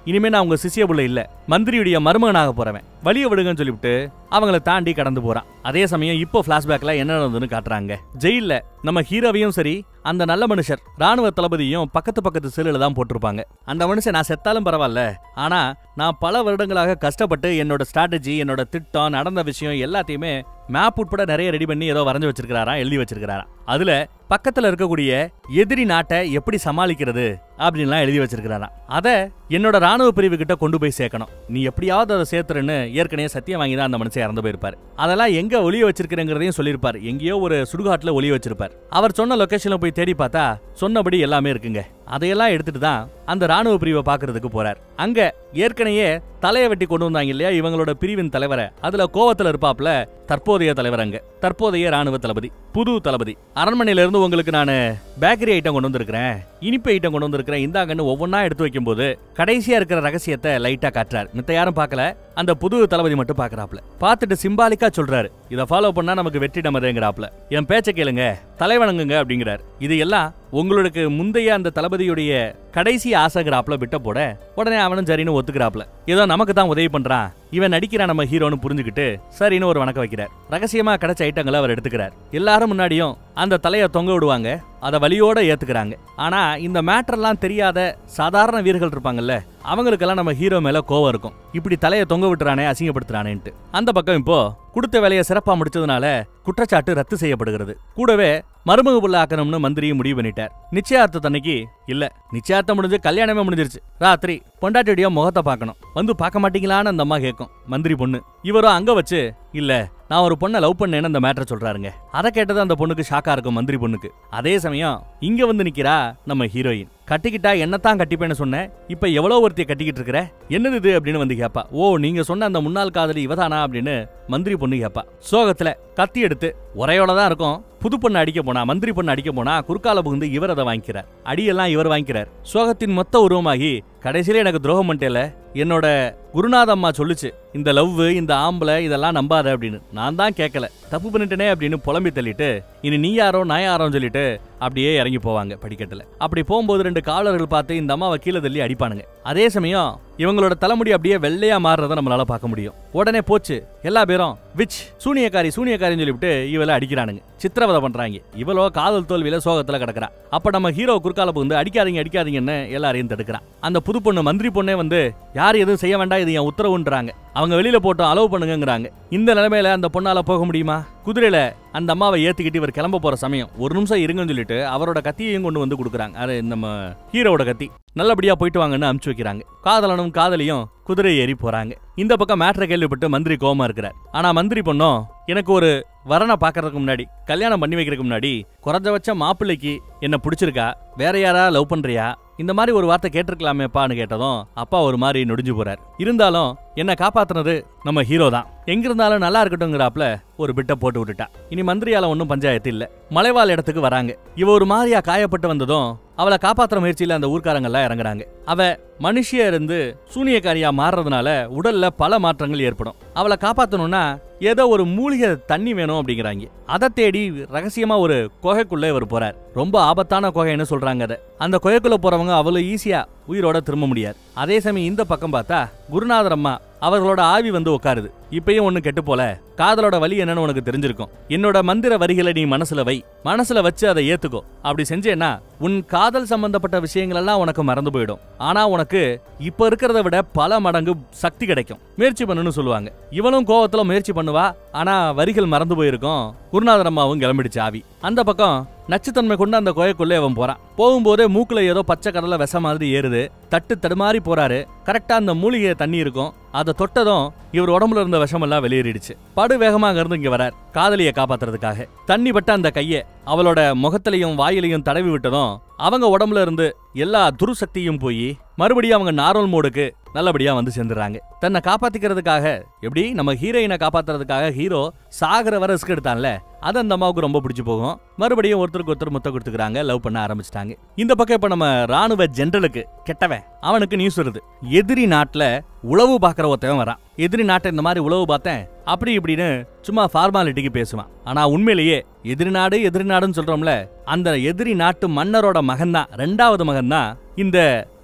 இனிமே நான் உங்க சிசிய புள்ள இல்ல மந்திரியுடைய மருமகனாக போறவன் வழிய விடுங்கன்னு சொல்லிவிட்டு அவங்கள தாண்டி கடந்து போறான் அதே சமயம் இப்போ பிளாஷ்பேக்ல என்ன நடந்ததுன்னு காட்டுறாங்க ஜெயில்ல நம்ம ஹீரோவையும் சரி அந்த நல்ல மனுஷர் ராணுவ தளபதியும் பக்கத்து பக்கத்து செல்லுல தான் போட்டிருப்பாங்க அந்த மனுஷன் நான் செத்தாலும் பரவாயில்ல ஆனா நான் பல வருடங்களாக கஷ்டப்பட்டு என்னோட ஸ்ட்ராட்டஜி என்னோட திட்டம் நடந்த விஷயம் எல்லாத்தையுமே மேப் உட்பட நிறைய ரெடி பண்ணி ஏதோ வரைஞ்சு வச்சிருக்காராம் எழுதி வச்சிருக்காராம் அதுல பக்கத்துல இருக்கக்கூடிய எதிரி நாட்டை எப்படி சமாளிக்கிறது அப்படின்லாம் எழுதி வச்சிருக்காராம் அத என்னோட ராணுவ பிரிவு கிட்ட கொண்டு போய் சேர்க்கணும் நீ எப்படியாவது அதை சேர்த்துறன்னு ஏற்கனவே சத்தியம் வாங்கி தான் அந்த மனுஷன் இறந்து போயிருப்பாரு அதெல்லாம் எங்க ஒளிய வச்சிருக்கிறேங்கிறதையும் சொல்லியிருப்பார் எங்கேயோ ஒரு சுடுகாட்டுல ஒளிய வச்சிருப்பார் அவர் சொன்ன லொகேஷன்ல போய் தேடி பார்த்தா சொன்னபடி எல்லாமே இருக்குங்க அதையெல்லாம் எடுத்துட்டு தான் அந்த ராணுவ பிரிவை பாக்குறதுக்கு போறார் அங்க ஏற்கனவே தலையை வெட்டி கொண்டு வந்தாங்க இல்லையா இவங்களோட பிரிவின் தலைவரை அதுல கோவத்துல இருப்பாப்ல தற்போதைய தலைவர் அங்க தற்போதைய ராணுவ தளபதி புது தளபதி அரண்மனையில இருந்து உங்களுக்கு நான் பேக்கரி ஐட்டம் கொண்டு வந்திருக்கிறேன் இனிப்பு ஐட்டம் கொண்டு வந்திருக்கிறேன் இந்தாங்கன்னு ஒவ்வொன்றா எடுத்து வைக்கும்போது கடைசியா இருக்கிற ரகசியத்தை லைட்டா காட்டுறாரு மித்த யாரும் பார்க்கல அந்த புது தளபதி மட்டும் பாக்குறாப்ல பார்த்துட்டு சிம்பாலிக்கா சொல்றாரு இதை ஃபாலோ பண்ணா நமக்கு வெற்றி நமதுங்கிறாப்ல என் பேச்சை கேளுங்க தலைவணங்குங்க அப்படிங்கிறார் இது எல்லாம் உங்களுக்கு முந்தைய அந்த தளபதியுடைய கடைசி ஆசைங்கிறாப்ல விட்ட போட உடனே அவனும் சரின்னு ஒத்துக்கிறாப்ல ஏதோ நமக்கு தான் உதவி பண்றான் இவன் நடிக்கிறான் நம்ம ஹீரோன்னு புரிஞ்சுக்கிட்டு சரின்னு ஒரு வணக்கம் வைக்கிறார் ரகசியமா கிடைச்ச ஐட்டங்களை அவர் எடுத்துக்கிறார் எல்லாரும் முன்னாடியும் அந்த தலையை தொங்க விடுவாங்க அதை வலியோட ஏத்துக்கிறாங்க ஆனா இந்த மேட்டர்லாம் தெரியாத சாதாரண வீரர்கள் இருப்பாங்கல்ல அவங்களுக்கெல்லாம் நம்ம ஹீரோ மேல கோவம் இருக்கும் இப்படி தலையை தொங்க விட்டுறானே அசிங்கப்படுத்துறானேன்ட்டு அந்த பக்கம் இப்போ கொடுத்த வேலையை சிறப்பா முடிச்சதுனால குற்றச்சாட்டு ரத்து செய்யப்படுகிறது கூடவே மருமக புள்ள ஆக்கணும்னு மந்திரியும் முடிவு பண்ணிட்டார் நிச்சயார்த்தத்தன்னைக்கு இல்ல நிச்சயார்த்தம் முடிஞ்சு கல்யாணமே முடிஞ்சிருச்சு ராத்திரி பொண்டாட்டியுடைய முகத்தை பார்க்கணும் வந்து பார்க்க மாட்டீங்களான்னு அந்த அம்மா கேட்கும் மந்திரி பொண்ணு இவரும் அங்க வச்சு இல்ல நான் ஒரு பொண்ணை லவ் பண்ணேன்னு அந்த மேட்டரை சொல்றாருங்க அதை கேட்டது அந்த பொண்ணுக்கு ஷாக்கா இருக்கும் மந்திரி பொண்ணுக்கு அதே சமயம் இங்க வந்து நிக்கிறா நம்ம ஹீரோயின் கட்டிக்கிட்டா என்னத்தான் கட்டிப்பேன்னு சொன்னேன் இப்ப எவ்வளவு ஒருத்திய கட்டிக்கிட்டு இருக்கிற என்னது இது அப்படின்னு வந்து கேப்பா ஓ நீங்க சொன்ன அந்த முன்னாள் காதலி இவதானா அப்படின்னு மந்திரி பொண்ணு கேப்பா சோகத்துல கத்தி எடுத்து உரையோட தான் இருக்கும் புது பொண்ணு அடிக்க போனா மந்திரி பொண்ணு அடிக்க போனா குறுக்கால புகுந்து இவர் அதை வாங்கிக்கிறார் அடியெல்லாம் இவர் வாங்கிக்கிறார் சோகத்தின் மொத்த உருவமாகி கடைசியில எனக்கு துரோகம் பண்ணிட்டேல என்னோட குருநாத அம்மா சொல்லுச்சு இந்த லவ் இந்த ஆம்பளை இதெல்லாம் நம்பாத அப்படின்னு நான் தான் கேட்கல தப்பு பண்ணிட்டேனே அப்படின்னு புலம்பி தள்ளிட்டு இனி நீ யாரோ நான் யாரோன்னு சொல்லிட்டு அப்படியே இறங்கி போவாங்க படிக்கட்டுல அப்படி போகும்போது ரெண்டு காவலர்கள் பார்த்து இந்த அம்மாவை கீழே தள்ளி அடிப்பானுங்க அதே சமயம் இவங்களோட தலைமுடி அப்படியே வெள்ளையா மாறுறத நம்மளால பார்க்க முடியும் உடனே போச்சு எல்லா பேரும் விச் சூனியக்காரி சூனியக்காரின்னு சொல்லிவிட்டு இவளை அடிக்கிறானுங்க சித்திரவதை பண்றாங்க இவளோ காதல் தோல்வியில சோகத்துல கிடக்குறா அப்ப நம்ம ஹீரோ குறுக்கால புகுந்து அடிக்காதீங்க அடிக்காதீங்கன்னு எல்லாரையும் தடுக்கிறான் அந்த புது பொண்ணு மந்திரி பொண்ணே வந்து யார் எதுவும் செய்ய வேண்டாம் இது என் உத்தரவுன்றாங்க அவங்க வெளியில போட்டோம் அலோவ் பண்ணுங்கங்கறாங்க இந்த நிலைமையில அந்த பொண்ணால போக முடியுமா குதிரையில அந்த அம்மாவை ஏத்திக்கிட்டு இவர் கிளம்ப போற சமயம் ஒரு நிமிஷம் இருங்கன்னு சொல்லிட்டு அவரோட கத்தியையும் கொண்டு வந்து கொடுக்குறாங்க அது நம்ம ஹீரோவோட கத்தி நல்லபடியா போயிட்டு வாங்கன்னு அனுப்பிச்சு வைக்கிறாங்க காதலனும் காதலியும் குதிரை ஏறி போறாங்க இந்த பக்கம் மேட்ரை கேள்விப்பட்டு மந்திரி கோமா இருக்கிறார் ஆனா மந்திரி பொண்ணும் எனக்கு ஒரு வரனை பாக்குறதுக்கு முன்னாடி கல்யாணம் பண்ணி வைக்கிறதுக்கு முன்னாடி குறைஞ்சபட்ச மாப்பிள்ளைக்கு என்ன பிடிச்சிருக்கா வேற யாரா லவ் பண்றியா இந்த மாதிரி ஒரு வார்த்தை கேட்டிருக்கலாமேப்பான்னு கேட்டதும் அப்பா ஒரு மாதிரி நொடிஞ்சு போறார் இருந்தாலும் என்ன காப்பாத்துனது நம்ம ஹீரோ தான் எங்க இருந்தாலும் நல்லா இருக்கட்டும்ங்கிறாப்ல ஒரு பிட்ட போட்டு விட்டுட்டா இனி மந்திரியால ஒன்றும் பஞ்சாயத்து இல்ல மலைவாழ் இடத்துக்கு வராங்க இவ ஒரு மாதிரியா காயப்பட்டு வந்ததும் அவளை காப்பாத்துற முயற்சியில அந்த ஊர்க்காரங்க எல்லாம் இறங்குறாங்க அவ மனுஷியா இருந்து சூனியக்காரியா மாறுறதுனால உடல்ல பல மாற்றங்கள் ஏற்படும் அவளை காப்பாத்தணும்னா ஏதோ ஒரு மூலிகை தண்ணி வேணும் அப்படிங்கிறாங்க அதை தேடி ரகசியமா ஒரு குகைக்குள்ள இவர் போறார் ரொம்ப ஆபத்தான குகைன்னு சொல்றாங்க அதை அந்த குகைக்குள்ள போறவங்க அவ்வளவு ஈஸியா உயிரோட திரும்ப முடியாது அதே சமயம் இந்த பக்கம் பார்த்தா குருநாதர் அம்மா அவர்களோட ஆவி வந்து உட்காருது இப்பயும் ஒண்ணு கெட்டு போல காதலோட வலி என்னன்னு உனக்கு தெரிஞ்சிருக்கும் என்னோட மந்திர வரிகளை நீ மனசுல வை மனசுல வச்சு அதை ஏத்துக்கோ அப்படி செஞ்சேன்னா உன் காதல் சம்பந்தப்பட்ட விஷயங்கள் எல்லாம் உனக்கு மறந்து போயிடும் ஆனா உனக்கு இப்ப இருக்கிறத விட பல மடங்கு சக்தி கிடைக்கும் முயற்சி பண்ணுன்னு சொல்லுவாங்க இவனும் கோவத்துல முயற்சி பண்ணுவா ஆனா வரிகள் மறந்து போயிருக்கும் குருநாதர் அம்மாவும் கிளம்பிடுச்சு ஆவி அந்த பக்கம் நச்சுத்தன்மை கொண்டு அந்த கோயக்குள்ளே அவன் போறான் போகும்போதே மூக்குல ஏதோ பச்சை கடலை விச மாதிரி ஏறுது தட்டு தடுமாறி போறாரு கரெக்டா அந்த மூலிகை தண்ணி இருக்கும் அதை தொட்டதும் இவர் உடம்புல இருந்த விஷமெல்லாம் வெளியேறிடுச்சு படு வேகமாக இருந்து இங்க வரார் காதலியை காப்பாத்துறதுக்காக தண்ணி பட்ட அந்த கைய அவளோட முகத்திலையும் வாயிலையும் தடவி விட்டதும் அவங்க உடம்புல இருந்து எல்லா துருசக்தியும் போய் மறுபடியும் அவங்க நார்மல் மோடுக்கு நல்லபடியா வந்து சேர்ந்துறாங்க தன்னை காப்பாத்திக்கிறதுக்காக எப்படி நம்ம ஹீரோயினை காப்பாத்துறதுக்காக ஹீரோ சாகர வர ரிஸ்க் எடுத்தான்ல அது அந்த அம்மாவுக்கு ரொம்ப பிடிச்சு போகும் மறுபடியும் ஒருத்தருக்கு ஒருத்தர் முத்த கொடுத்துக்கிறாங்க லவ் பண்ண ஆரம்பிச்சிட்டாங்க இந்த பக்கம் இப்ப நம்ம ராணுவ ஜெனரலுக்கு கெட்டவன் அவனுக்கு நியூஸ் வருது எதிரி நாட்டுல உளவு பாக்குற ஒருத்தவன் வரான் எதிரி நாட்டை இந்த மாதிரி உளவு பார்த்தேன் அப்படி இப்படின்னு சும்மா ஃபார்மாலிட்டிக்கு பேசுவான் ஆனா உண்மையிலேயே எதிரி நாடு எதிரி நாடுன்னு சொல்றோம்ல அந்த எதிரி நாட்டு மன்னரோட மகன் தான் ரெண்டாவது மகன் தான் இந்த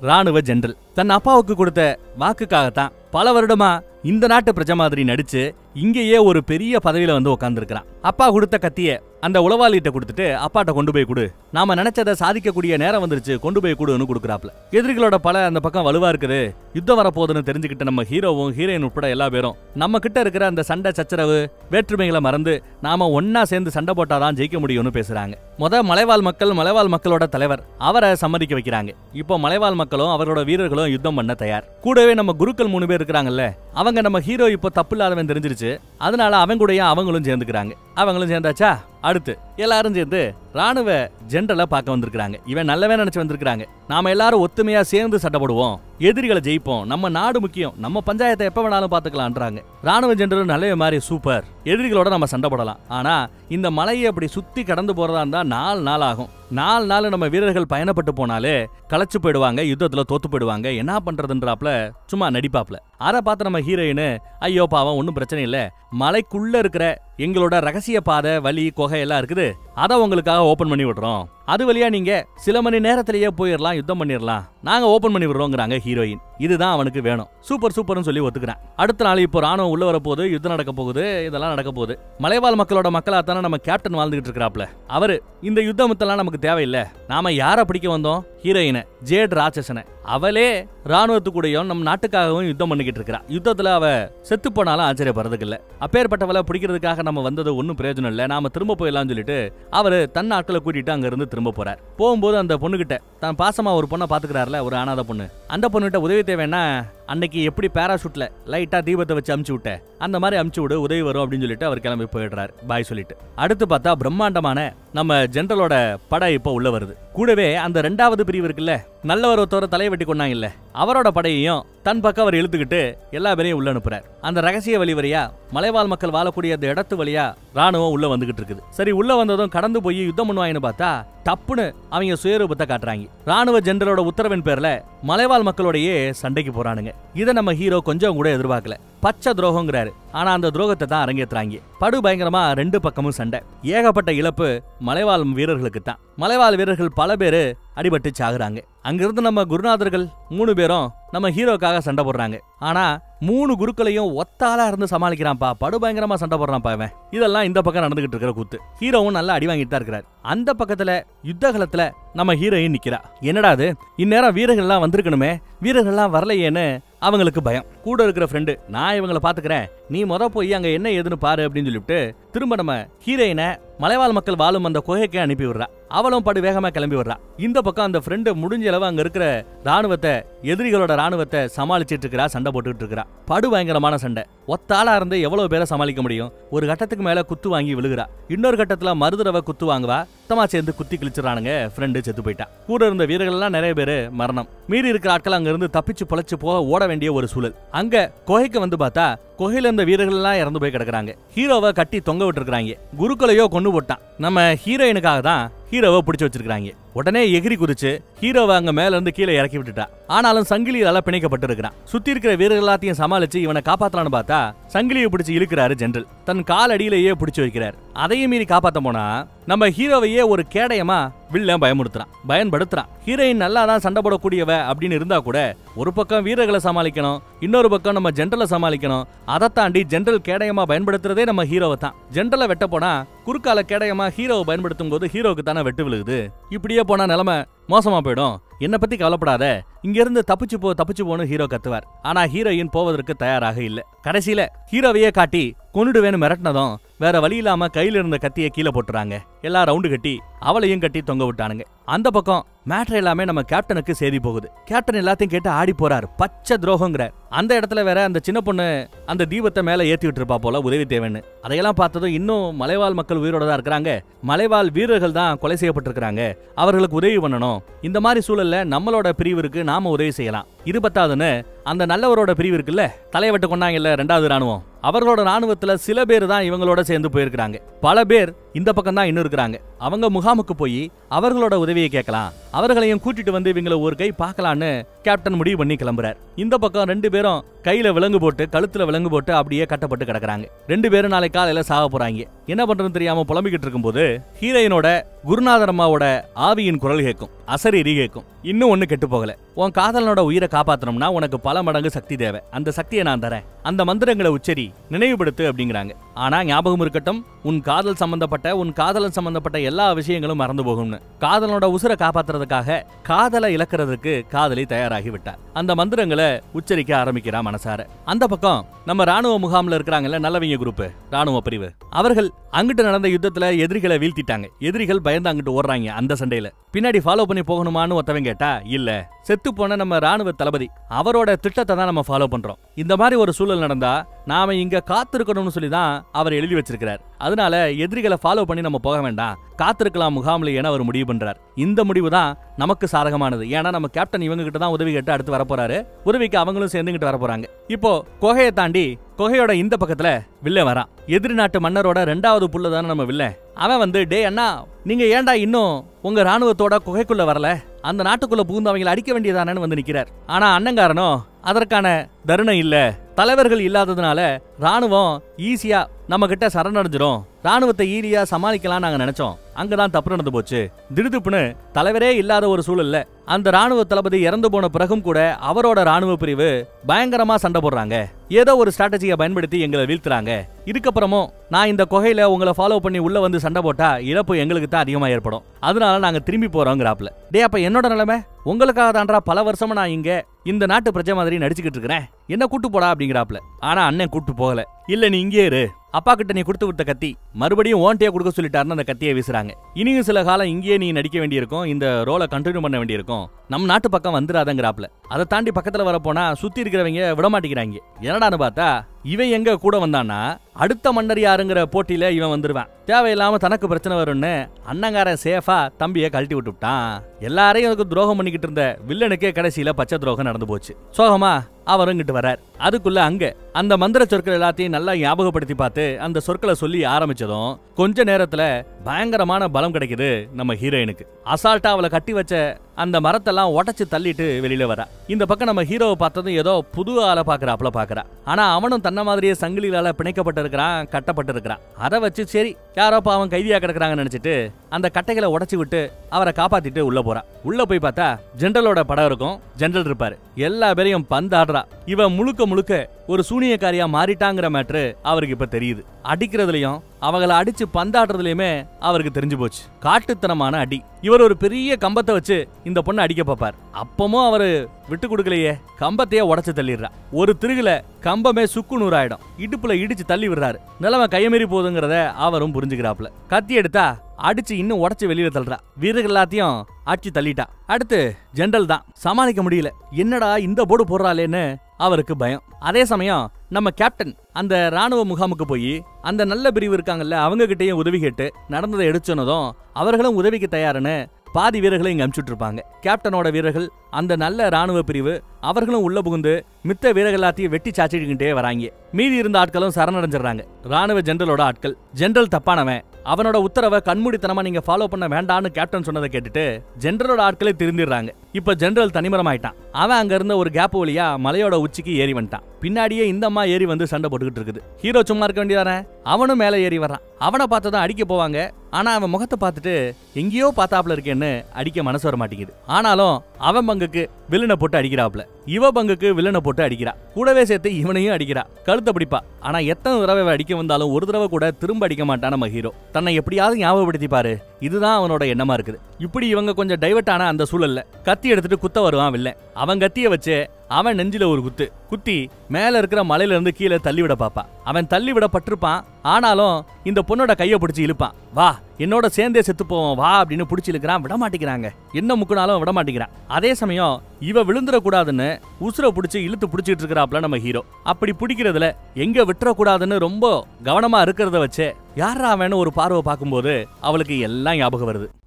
ராணுவ ஜெனரல் தன் அப்பாவுக்கு கொடுத்த வாக்குக்காகத்தான் பல வருடமா இந்த நாட்டு பிரஜை மாதிரி நடிச்சு இங்கேயே ஒரு பெரிய பதவியில வந்து உட்காந்துருக்கான் அப்பா கொடுத்த கத்திய அந்த உளவாளிகிட்ட கொடுத்துட்டு அப்பாட்ட கொண்டு போய் கொடு நாம நினைச்சதை சாதிக்கக்கூடிய நேரம் வந்துருச்சு கொண்டு போய் கொடுன்னு கொடுக்குறாப்ல எதிரிகளோட பல அந்த பக்கம் வலுவா இருக்குது யுத்தம் வரப்போகுதுன்னு தெரிஞ்சுக்கிட்ட நம்ம ஹீரோவும் ஹீரோயின் உட்பட எல்லா பேரும் நம்ம கிட்ட இருக்கிற அந்த சண்டை சச்சரவு வேற்றுமைகளை மறந்து நாம ஒன்னா சேர்ந்து சண்டை போட்டாதான் ஜெயிக்க முடியும்னு பேசுறாங்க முத மலைவாழ் மக்கள் மலைவாழ் மக்களோட தலைவர் அவரை சம்மதிக்க வைக்கிறாங்க இப்போ மலைவாழ் மக்களும் அவரோட வீரர்களும் யுத்தம் பண்ண தயார் கூடவே நம்ம குருக்கள் மூணு பேர் இருக்கிறாங்கல்ல அவங்க நம்ம ஹீரோ இப்போ தப்பு இல்லாதவன் தெரிஞ்சிருச்சு அதனால அவங்க கூடயே அவங்களும் சேர்ந்துக்கிறாங்க அவங்களும் சேர்ந்தாச்சா அடுத்து எல்லாரும் சேர்ந்து ராணுவ ஜெனரலை பார்க்க வந்திருக்காங்க இவன் நல்லவே நினைச்சு வந்திருக்காங்க நாம எல்லாரும் ஒத்துமையா சேர்ந்து சண்டை போடுவோம் எதிரிகளை ஜெயிப்போம் நம்ம நாடு முக்கியம் நம்ம பஞ்சாயத்தை எப்ப வேணாலும் பாத்துக்கலாம்ன்றாங்க ராணுவ ஜெனரல் நல்லவே மாதிரி சூப்பர் எதிரிகளோட நம்ம சண்டை போடலாம் ஆனா இந்த மலையை அப்படி சுத்தி கடந்து போறதா இருந்தா நாலு நாள் ஆகும் நாலு நாள் நம்ம வீரர்கள் பயணப்பட்டு போனாலே களைச்சு போயிடுவாங்க யுத்தத்துல தோத்து போயிடுவாங்க என்ன பண்றதுன்றாப்ல சும்மா நடிப்பாப்ல அதை பார்த்து நம்ம ஹீரோயின் ஐயோ பாவம் ஒன்றும் பிரச்சனை இல்ல மலைக்குள்ள இருக்கிற எங்களோட ரகசிய பாதை வழி குகை எல்லாம் இருக்குது அதை உங்களுக்காக ஓபன் பண்ணி விடுறோம் அது வழியா நீங்க சில மணி நேரத்திலேயே போயிடலாம் யுத்தம் பண்ணிடலாம் நாங்க ஓபன் பண்ணி விடுறோங்கிறாங்க ஹீரோயின் இதுதான் அவனுக்கு வேணும் சூப்பர் சூப்பர்னு சொல்லி ஒத்துக்கிறான் அடுத்த நாள் இப்போ ராணுவம் உள்ள வர போகுது யுத்தம் நடக்க போகுது இதெல்லாம் நடக்க போகுது மலைவாழ் மக்களோட மக்களா தானே நம்ம கேப்டன் வாழ்ந்துகிட்டு இருக்கிறாப்ல அவரு இந்த யுத்தமத்தெல்லாம் நமக்கு தேவையில்லை நாம யாரை பிடிக்க வந்தோம் ஹீரோயினை ஜேட் ராட்சசனை அவளே ராணுவத்து கூடயும் நம்ம நாட்டுக்காகவும் யுத்தம் பண்ணிக்கிட்டு இருக்கிறா யுத்தத்துல அவ செத்து போனாலும் ஆச்சரியப்படுறதுக்கு இல்ல அப்பேற்பட்டவளை பிடிக்கிறதுக்காக நம்ம வந்தது ஒன்றும் பிரயோஜனம் இல்லை நாம திரும்ப போயிடலாம்னு சொல்லிட்டு அவரு தன் ஆட்களை கூட்டிட்டு அங்க இருந்து திரும்ப போறார் போகும்போது அந்த பொண்ணுகிட்ட தான் பாசமா ஒரு பொண்ணை பாத்துக்கிறாருல ஒரு அனாதை பொண்ணு அந்த பொண்ணுகிட்ட உதவி தேவைன்னா அன்னைக்கு எப்படி பேராஷூட்ல லைட்டா தீபத்தை வச்சு அமுச்சு விட்ட அந்த மாதிரி அமுச்சு விடு உதவி வரும் அப்படின்னு சொல்லிட்டு அவர் கிளம்பி போயிடுறாரு பாய் சொல்லிட்டு அடுத்து பார்த்தா பிரம்மாண்டமான நம்ம ஜெனரலோட படை இப்போ உள்ள வருது கூடவே அந்த ரெண்டாவது பிரிவு இருக்குல்ல நல்லவர் ஒருத்தவரை தலையை வெட்டி கொண்டாங்க இல்ல அவரோட படையையும் தன் பக்கம் அவர் இழுத்துக்கிட்டு எல்லா பேரையும் உள்ள அனுப்புறார் அந்த ரகசிய வழி வழியா மலைவாழ் மக்கள் வாழக்கூடிய அந்த இடத்து வழியா ராணுவம் உள்ள வந்துகிட்டு இருக்குது சரி உள்ள வந்ததும் கடந்து போய் யுத்தம் பண்ணுவாங்கன்னு பார்த்தா டப்புன்னு அவங்க சுயரூபத்தை காட்டுறாங்க ராணுவ ஜெனரலோட உத்தரவின் பேர்ல மலைவாழ் மக்களோடயே சண்டைக்கு போறானுங்க இதை நம்ம ஹீரோ கொஞ்சம் கூட எதிர்பார்க்கல பச்சை துரோகங்கிறாரு ஆனா அந்த துரோகத்தை தான் அரங்கேத்துறாங்க படு பயங்கரமா ரெண்டு பக்கமும் சண்டை ஏகப்பட்ட இழப்பு மலைவாழ் வீரர்களுக்கு தான் மலைவாழ் வீரர்கள் பல பேரு அடிபட்டு சாகுறாங்க அங்கிருந்து நம்ம குருநாதர்கள் மூணு பேரும் நம்ம ஹீரோக்காக சண்டை போடுறாங்க ஆனா மூணு குருக்களையும் ஒத்தாளா இருந்து சமாளிக்கிறான்ப்பா படு பயங்கரமா சண்டை போடுறான்ப்பா இவன் இதெல்லாம் இந்த பக்கம் நடந்துகிட்டு இருக்கிற கூத்து ஹீரோவும் நல்லா அடி வாங்கிட்டு தான் இருக்கிறார் அந்த பக்கத்துல யுத்த காலத்துல நம்ம ஹீரோயின் நிக்கிறா என்னடா அது இந்நேரம் வீரர்கள்லாம் வந்திருக்கணுமே வீரர்கள்லாம் வரலையேன்னு அவங்களுக்கு பயம் கூட இருக்கிற ஃப்ரெண்டு நான் இவங்கள பாத்துக்கிறேன் நீ முத போய் அங்க என்ன ஏதுன்னு பாரு அப்படின்னு சொல்லிட்டு திரும்ப நம்ம ஹீரோயினை மலைவாழ் மக்கள் வாழும் அந்த குகைக்கே அனுப்பி விடுறா அவளும் படு வேகமா கிளம்பி வர்றா இந்த பக்கம் அந்த ஃப்ரெண்டு முடிஞ்ச அளவு அங்க இருக்கிற ராணுவத்தை எதிரிகளோட ராணுவத்தை சமாளிச்சிட்டு இருக்கிறா சண்டை போட்டுக்கிட்டு இருக்கிறா படு பயங்கரமான சண்டை ஒத்தாளா இருந்து எவ்வளவு பேரை சமாளிக்க முடியும் ஒரு கட்டத்துக்கு மேல குத்து வாங்கி விழுகிறா இன்னொரு கட்டத்துல மறுதடவை குத்து வாங்குவா சுத்தமா சேர்ந்து குத்தி கிழிச்சிடறானுங்க ஃப்ரெண்டு செத்து போயிட்டான் கூட இருந்த வீரர்கள் எல்லாம் நிறைய பேர் மரணம் மீறி இருக்கிற ஆட்கள் அங்க இருந்து தப்பிச்சு பொழைச்சு போக ஓட வேண்டிய ஒரு சூழல் அங்க குகைக்கு வந்து பார்த்தா குகையில இருந்த வீரர்கள் எல்லாம் இறந்து போய் கிடக்குறாங்க ஹீரோவை கட்டி தொங்க விட்டுருக்காங்க குருக்களையோ கொண்டு போட்டான் நம்ம ஹீரோயினுக்காக தான் ஹீரோவை பிடிச்சு வச்சிருக்காங்க உடனே எகிரி குதிச்சு ஹீரோவை அங்க மேல இருந்து கீழே இறக்கி விட்டுட்டா ஆனாலும் சங்கிலியால பிணைக்கப்பட்டு இருக்கிறான் சுத்தி இருக்கிற வீரர்கள் எல்லாத்தையும் சமாளிச்சு இவனை காப்பாத்தலாம்னு பார்த்தா சங்கிலியை பிடிச்சு இழுக்கிறாரு ஜெனரல் தன் கால் அடியிலேயே பிடிச்சு வைக்கிறார் அதையும் மீறி காப்பாத்த போனா நம்ம ஹீரோவையே ஒரு கேடயமா வில்லன் பயமுறுத்துறான் பயன்படுத்துறான் ஹீரோயின் நல்லா தான் சண்டை போடக்கூடியவ அப்படின்னு இருந்தா கூட ஒரு பக்கம் வீரர்களை சமாளிக்கணும் இன்னொரு பக்கம் நம்ம ஜென்ரலை சமாளிக்கணும் அதை தாண்டி ஜென்ரல் கேடயமா பயன்படுத்துறதே நம்ம ஹீரோவை தான் ஜென்ரலை வெட்ட போனா குறுக்கால கேடயமா ஹீரோவை பயன்படுத்தும் போது ஹீரோவுக்கு தானே வெட்டு விழுகுது இப்படியே போனா நிலைமை மோசமா போயிடும் என்ன பத்தி கவலைப்படாத இங்க இருந்து தப்பிச்சு போ தப்பிச்சு போன்னு ஹீரோ கத்துவார் ஆனா ஹீரோயின் போவதற்கு தயாராக இல்ல கடைசியில ஹீரோவையே காட்டி கொன்னுடுவேன்னு மிரட்டினதும் வேற வழி இல்லாம கையில இருந்த கத்தியை கீழே போட்டுறாங்க எல்லாம் ரவுண்டு கட்டி அவளையும் கட்டி தொங்க விட்டானுங்க அந்த பக்கம் மேட்ரு எல்லாமே நம்ம கேப்டனுக்கு செய்தி போகுது கேப்டன் எல்லாத்தையும் கேட்டு ஆடி போறாரு பச்சை துரோகங்கிற அந்த இடத்துல வேற அந்த சின்ன பொண்ணு அந்த தீபத்தை மேல ஏத்தி விட்டுருப்பா போல உதவி தேவைன்னு அதையெல்லாம் பார்த்ததும் இன்னும் மலைவாழ் மக்கள் உயிரோட தான் இருக்கிறாங்க மலைவாழ் வீரர்கள் தான் கொலை செய்யப்பட்டிருக்கிறாங்க அவர்களுக்கு உதவி பண்ணணும் இந்த மாதிரி சூழல்ல நம்மளோட பிரிவிற்கு நாம உதவி செய்யலாம் இது பத்தாதுன்னு அந்த நல்லவரோட பிரிவு இருக்குல்ல தலைவட்ட கொண்டாங்கல்ல ரெண்டாவது ராணுவம் அவர்களோட ராணுவத்துல சில பேர் தான் இவங்களோட சேர்ந்து போயிருக்கிறாங்க பல பேர் இந்த பக்கம் தான் இன்னும் இருக்கிறாங்க அவங்க முகாமுக்கு போய் அவர்களோட உதவியை கேட்கலாம் அவர்களையும் கூட்டிட்டு வந்து இவங்கள ஒரு கை பார்க்கலான்னு கேப்டன் முடிவு பண்ணி கிளம்புறார் இந்த பக்கம் ரெண்டு பேரும் கையில விலங்கு போட்டு கழுத்துல விலங்கு போட்டு அப்படியே கட்டப்பட்டு கிடக்குறாங்க ரெண்டு பேரும் நாளை காலையில சாக போறாங்க என்ன பண்றதுன்னு தெரியாம புலம்பிக்கிட்டு இருக்கும்போது ஹீரோயினோட குருநாதர் அம்மாவோட ஆவியின் குரல் கேட்கும் அசரீரி கேட்கும் இன்னும் ஒண்ணு கெட்டு போகல உன் காதலனோட உயிரை காப்பாத்தணும்னா உனக்கு பல மடங்கு சக்தி தேவை அந்த சக்தியை நான் தரேன் அந்த மந்திரங்களை உச்சரி நினைவுபடுத்து அப்படிங்கிறாங்க ஆனா ஞாபகம் இருக்கட்டும் உன் காதல் சம்பந்தப்பட்ட உன் காதலன் சம்பந்தப்பட்ட எல்லா விஷயங்களும் மறந்து போகும்னு காதலனோட உசுரை காப்பாத்துறதுக்காக காதலை இழக்கிறதுக்கு காதலி தயாராகி விட்டார் அந்த மந்திரங்களை உச்சரிக்க ஆரம்பிக்கிறா மனசார அந்த பக்கம் நம்ம ராணுவ முகாம்ல இருக்கிறாங்கல்ல நல்லவங்க குரூப் ராணுவ பிரிவு அவர்கள் அங்கிட்டு நடந்த யுத்தத்துல எதிரிகளை வீழ்த்திட்டாங்க எதிரிகள் பயந்து அங்கிட்டு ஓடுறாங்க அந்த சண்டையில பின்னாடி ஃபாலோ பண்ணி போகணுமான்னு ஒருத்தவன் கேட்டா இல்ல செத்து போன நம்ம ராணுவ தளபதி அவரோட திட்டத்தை தான் நம்ம ஃபாலோ பண்றோம் இந்த மாதிரி ஒரு சூழல் நடந்தா நாம இங்க காத்திருக்கணும்னு சொல்லி தான் அவர் எழுதி வச்சிருக்கிறார் அதனால எதிரிகளை ஃபாலோ பண்ணி நம்ம போக வேண்டாம் காத்திருக்கலாம் முகாம்ல என அவர் முடிவு பண்றார் இந்த முடிவு தான் நமக்கு சாதகமானது ஏன்னா நம்ம கேப்டன் இவங்க கிட்ட தான் உதவி கேட்டு அடுத்து வரப்போறாரு உதவிக்கு அவங்களும் சேர்ந்துகிட்டு வர போறாங்க இப்போ குகையை தாண்டி குகையோட இந்த பக்கத்துல வில்ல வரான் எதிரி நாட்டு மன்னரோட ரெண்டாவது புள்ள தானே நம்ம வில்ல அவன் வந்து டே அண்ணா நீங்க ஏன்டா இன்னும் உங்க ராணுவத்தோட குகைக்குள்ள வரல அந்த நாட்டுக்குள்ள புகுந்து அவங்களை அடிக்க வேண்டியதானு வந்து நிக்கிறார் ஆனா அண்ணங்காரனோ அதற்கான தருணம் இல்ல தலைவர்கள் இல்லாததுனால ராணுவம் ஈஸியா நம்ம கிட்ட சரணடைஞ்சிரும் ராணுவத்தை ஈஸியா சமாளிக்கலாம் நாங்க நினைச்சோம் அங்கதான் தப்பு நடந்து போச்சு திடுதுப்புன்னு தலைவரே இல்லாத ஒரு சூழல்ல அந்த ராணுவ தளபதி இறந்து போன பிறகும் கூட அவரோட ராணுவ பிரிவு பயங்கரமா சண்டை போடுறாங்க ஏதோ ஒரு ஸ்ட்ராட்டஜியை பயன்படுத்தி எங்களை வீழ்த்துறாங்க இதுக்கப்புறமும் நான் இந்த குகையில உங்களை ஃபாலோ பண்ணி உள்ள வந்து சண்டை போட்டா இழப்பு எங்களுக்கு தான் அதிகமா ஏற்படும் அதனால நாங்க திரும்பி போறோங்கிறாப்ல டே அப்ப என்னோட நிலைமை உங்களுக்காக தான்றா பல வருஷமா நான் இங்க இந்த நாட்டு பிரஜை மாதிரி நடிச்சுக்கிட்டு இருக்கிறேன் என்ன கூட்டு போடா அப்படிங்கிறாப்ல ஆனா அண்ணன் கூட்டு போகல இல்ல நீ இங்கே இரு அப்பா கிட்ட நீ கொடுத்து விட்ட கத்தி மறுபடியும் ஓன்ட்டே கொடுக்க சொல்லிட்டாருன்னு அந்த கத்தியை வீசுறாங்க இனியும் சில காலம் இங்கேயே நீ நடிக்க வேண்டியிருக்கும் இந்த ரோலை கண்டினியூ பண்ண வேண்டியிருக்கும் நம் நாட்டு பக்கம் வந்துடாதங்கிறாப்ல அதை தாண்டி பக்கத்துல வரப்போனா சுத்தி இருக்கிறவங்க விட மாட்டேங்கிறாங்க என்னடான்னு பார்த்தா இவன் எங்க கூட வந்தான்னா அடுத்த மன்னர் யாருங்கிற போட்டியில இவன் வந்துருவான் தேவையில்லாம தனக்கு பிரச்சனை வரும்னு அண்ணங்காரன் சேஃபா தம்பியை கழட்டி விட்டுவிட்டான் எல்லாரையும் அதுக்கு துரோகம் பண்ணிக்கிட்டு இருந்த வில்லனுக்கே கடைசியில பச்சை துரோகம் நடந்து போச்சு சோகமா அவரும் இங்கிட்டு வரார் அதுக்குள்ள அங்க அந்த மந்திர சொற்கள் எல்லாத்தையும் நல்லா ஞாபகப்படுத்தி பார்த்து அந்த சொற்களை சொல்லி ஆரம்பிச்சதும் கொஞ்ச நேரத்துல பயங்கரமான பலம் கிடைக்குது நம்ம ஹீரோயினுக்கு அசால்ட்டா அவளை கட்டி வச்ச அந்த மரத்தெல்லாம் உடைச்சு தள்ளிட்டு வெளியில வரா இந்த பக்கம் நம்ம ஹீரோவை பார்த்ததும் ஏதோ புது ஆளை பாக்குறாப்புல பாக்குறா ஆனா அவனும் தன்ன மாதிரியே சங்கிலியால பிணைக்கப்பட்டிருக்கிறான் கட்டப்பட்டிருக்கிறான் அதை வச்சு சரி யாரோ பாவம் கைதியா கிடக்குறாங்கன்னு நினைச்சிட்டு அந்த கட்டைகளை உடைச்சு விட்டு அவரை காப்பாத்திட்டு உள்ள போறா உள்ள போய் பார்த்தா ஜென்ரலோட படம் இருக்கும் ஜென்ரல் இருப்பாரு எல்லா பேரையும் பந்தாடுறா இவன் முழுக்க முழுக்க ஒரு சூனியக்காரியா மாறிட்டாங்கிற மேட்ரு அவருக்கு இப்ப தெரியுது அடிக்கிறதுலயும் அவங்கள அடிச்சு பந்தாடுறதுலயுமே அவருக்கு தெரிஞ்சு போச்சு காட்டுத்தனமான அடி இவர் ஒரு பெரிய கம்பத்தை வச்சு இந்த பொண்ணை அடிக்க பார்ப்பார் அப்பமும் அவரு விட்டு கொடுக்கலையே கம்பத்தையே உடைச்சு தள்ளிடுறா ஒரு திருகுல கம்பமே சுக்கு நூறாயிடும் இடுப்புல இடிச்சு தள்ளி விடுறாரு நிலைமை கையமீறி போகுதுங்கிறத அவரும் புரிஞ்சுக்கிறாப்ல கத்தி எடுத்தா அடிச்சு இன்னும் உடைச்சு வெளியில தள்ளுறா வீரர்கள் எல்லாத்தையும் அடிச்சு தள்ளிட்டா அடுத்து ஜென்ரல் தான் சமாளிக்க முடியல என்னடா இந்த போர்டு போடுறாளேன்னு அவருக்கு பயம் அதே சமயம் நம்ம கேப்டன் அந்த ராணுவ முகாமுக்கு போய் அந்த நல்ல பிரிவு இருக்காங்கல்ல அவங்க கிட்டயும் உதவி கேட்டு நடந்ததை எடுச்சனதும் அவர்களும் உதவிக்கு தயாருன்னு பாதி வீரர்களை இங்க அனுப்பிச்சுட்டு இருப்பாங்க கேப்டனோட வீரர்கள் அந்த நல்ல ராணுவ பிரிவு அவர்களும் உள்ள புகுந்து மித்த வீரர்கள் எல்லாத்தையும் வெட்டி சாச்சிக்கிட்டே வராங்க மீதி இருந்த ஆட்களும் சரணடைஞ்சிடறாங்க ராணுவ ஜெனரலோட ஆட்கள் ஜெனரல் தப்பானவன் அவனோட உத்தரவை கண்மூடித்தனமா நீங்க ஃபாலோ பண்ண வேண்டாம்னு கேப்டன் சொன்னதை கேட்டுட்டு ஜெனரலோட ஆட்களே திருந்திடுறாங்க இப்ப ஜெனரல் தனிமரம் ஆயிட்டான் அவன் அங்க இருந்த ஒரு கேப் வழியா மலையோட உச்சிக்கு ஏறி வந்துட்டான் பின்னாடியே இந்த அம்மா ஏறி வந்து சண்டை போட்டுக்கிட்டு இருக்குது ஹீரோ சும்மா இருக்க வேண்டியதானே அவனும் மேலே ஏறி வர்றான் அவனை பார்த்ததும் அடிக்க போவாங்க ஆனா அவன் முகத்தை பார்த்துட்டு எங்கேயோ பார்த்தாப்புல இருக்கேன்னு அடிக்க மனசு வர மாட்டேங்குது ஆனாலும் அவன் பங்குக்கு வில்லனை போட்டு அடிக்கிறாப்புல இவ பங்குக்கு வில்லனை போட்டு அடிக்கிறா கூடவே சேர்த்து இவனையும் அடிக்கிறா கழுத்தை பிடிப்பா ஆனா எத்தனை தடவை இவ அடிக்க வந்தாலும் ஒரு தடவை கூட திரும்ப அடிக்க மாட்டான் நம்ம ஹீரோ தன்னை எப்படியாவது ஞாபகப்படுத்தி பாரு இதுதான் அவனோட எண்ணமா இருக்குது இப்படி இவங்க கொஞ்சம் டைவர்ட் ஆன அந்த சூழல்ல கத்தி எடுத்துட்டு குத்த வருவான் வில்லன் அவன் கத்திய வச்சு அவன் நெஞ்சில ஒரு குத்து குத்தி மேல இருக்கிற மலையில இருந்து கீழே தள்ளி விட பாப்பான் அவன் தள்ளி விடப்பட்டிருப்பான் ஆனாலும் இந்த பொண்ணோட கையை பிடிச்சி இழுப்பான் வா என்னோட சேர்ந்தே செத்து போவோம் வா அப்படின்னு பிடிச்சி இழுக்கிறான் விட மாட்டேங்கிறாங்க என்ன முக்குனாலும் விட மாட்டேங்கிறான் அதே சமயம் இவ விழுந்துடக்கூடாதுன்னு உசுர பிடிச்சி இழுத்து பிடிச்சிட்டு இருக்கிறாப்ல நம்ம ஹீரோ அப்படி பிடிக்கிறதுல எங்க விட்டுறக்கூடாதுன்னு ரொம்ப கவனமா இருக்கிறத வச்சு யாரா அவன்னு ஒரு பார்வை பார்க்கும்போது அவளுக்கு எல்லாம் ஞாபகம் வருது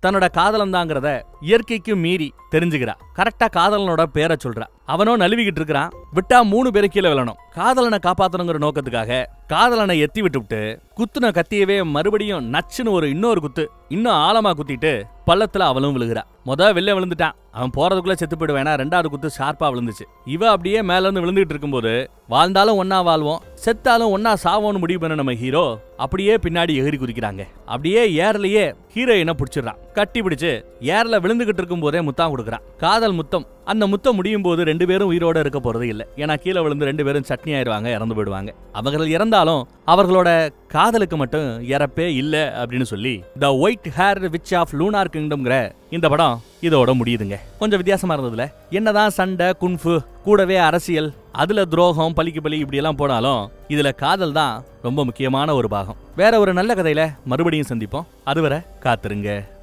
தன்னோட காதலன் தாங்கிறத இயற்கைக்கு மீறி தெரிஞ்சுக்கிறா கரெக்டா காதலனோட பேரை சொல்றா அவனோ நழுவிக்கிட்டு இருக்கிறான் விட்டா மூணு பேரை கீழே விழணும் காதலனை காப்பாத்தணுங்கிற நோக்கத்துக்காக காதலனை எத்தி விட்டுவிட்டு குத்துன கத்தியவே மறுபடியும் நச்சுன்னு ஒரு இன்னொரு குத்து இன்னும் ஆழமா குத்திட்டு பள்ளத்துல அவளும் விழுகிறா முத வெளில விழுந்துட்டான் அவன் போறதுக்குள்ள செத்து போயிடுவேனா ரெண்டாவது குத்து ஷார்ப்பா விழுந்துச்சு இவ அப்படியே மேல இருந்து விழுந்துட்டு இருக்கும்போது வாழ்ந்தாலும் ஒன்னா வாழ்வோம் செத்தாலும் ஒன்னா சாவோன்னு முடிவு பண்ண நம்ம ஹீரோ அப்படியே பின்னாடி எகிரி குதிக்கிறாங்க அப்படியே ஏர்லயே ஹீரோயினை பிடிச்சிடுறான் கட்டி பிடிச்சு ஏர்ல விழுந்துகிட்டு இருக்கும் போதே முத்தம் கொடுக்குறான் காதல் முத்தம் அந்த முத்தம் முடியும் போது ரெண்டு பேரும் உயிரோட இருக்க போறது இல்ல ஏன்னா கீழே விழுந்து ரெண்டு பேரும் சட்னி ஆயிருவாங்க இறந்து போயிடுவாங்க அவர்கள் இறந்தாலும் அவர்களோட காதலுக்கு மட்டும் இறப்பே இல்ல அப்படின்னு சொல்லி the white hair witch of lunar கிங்டம்ங்கிற இந்த படம் இதோட முடியுதுங்க கொஞ்சம் வித்தியாசமா இருந்ததுல என்னதான் சண்டை குன்ஃபு கூடவே அரசியல் அதுல துரோகம் பலிக்கு பலி இப்படி எல்லாம் போனாலும் இதுல காதல் தான் ரொம்ப முக்கியமான ஒரு பாகம் வேற ஒரு நல்ல கதையில மறுபடியும் சந்திப்போம் அதுவரை காத்துருங்க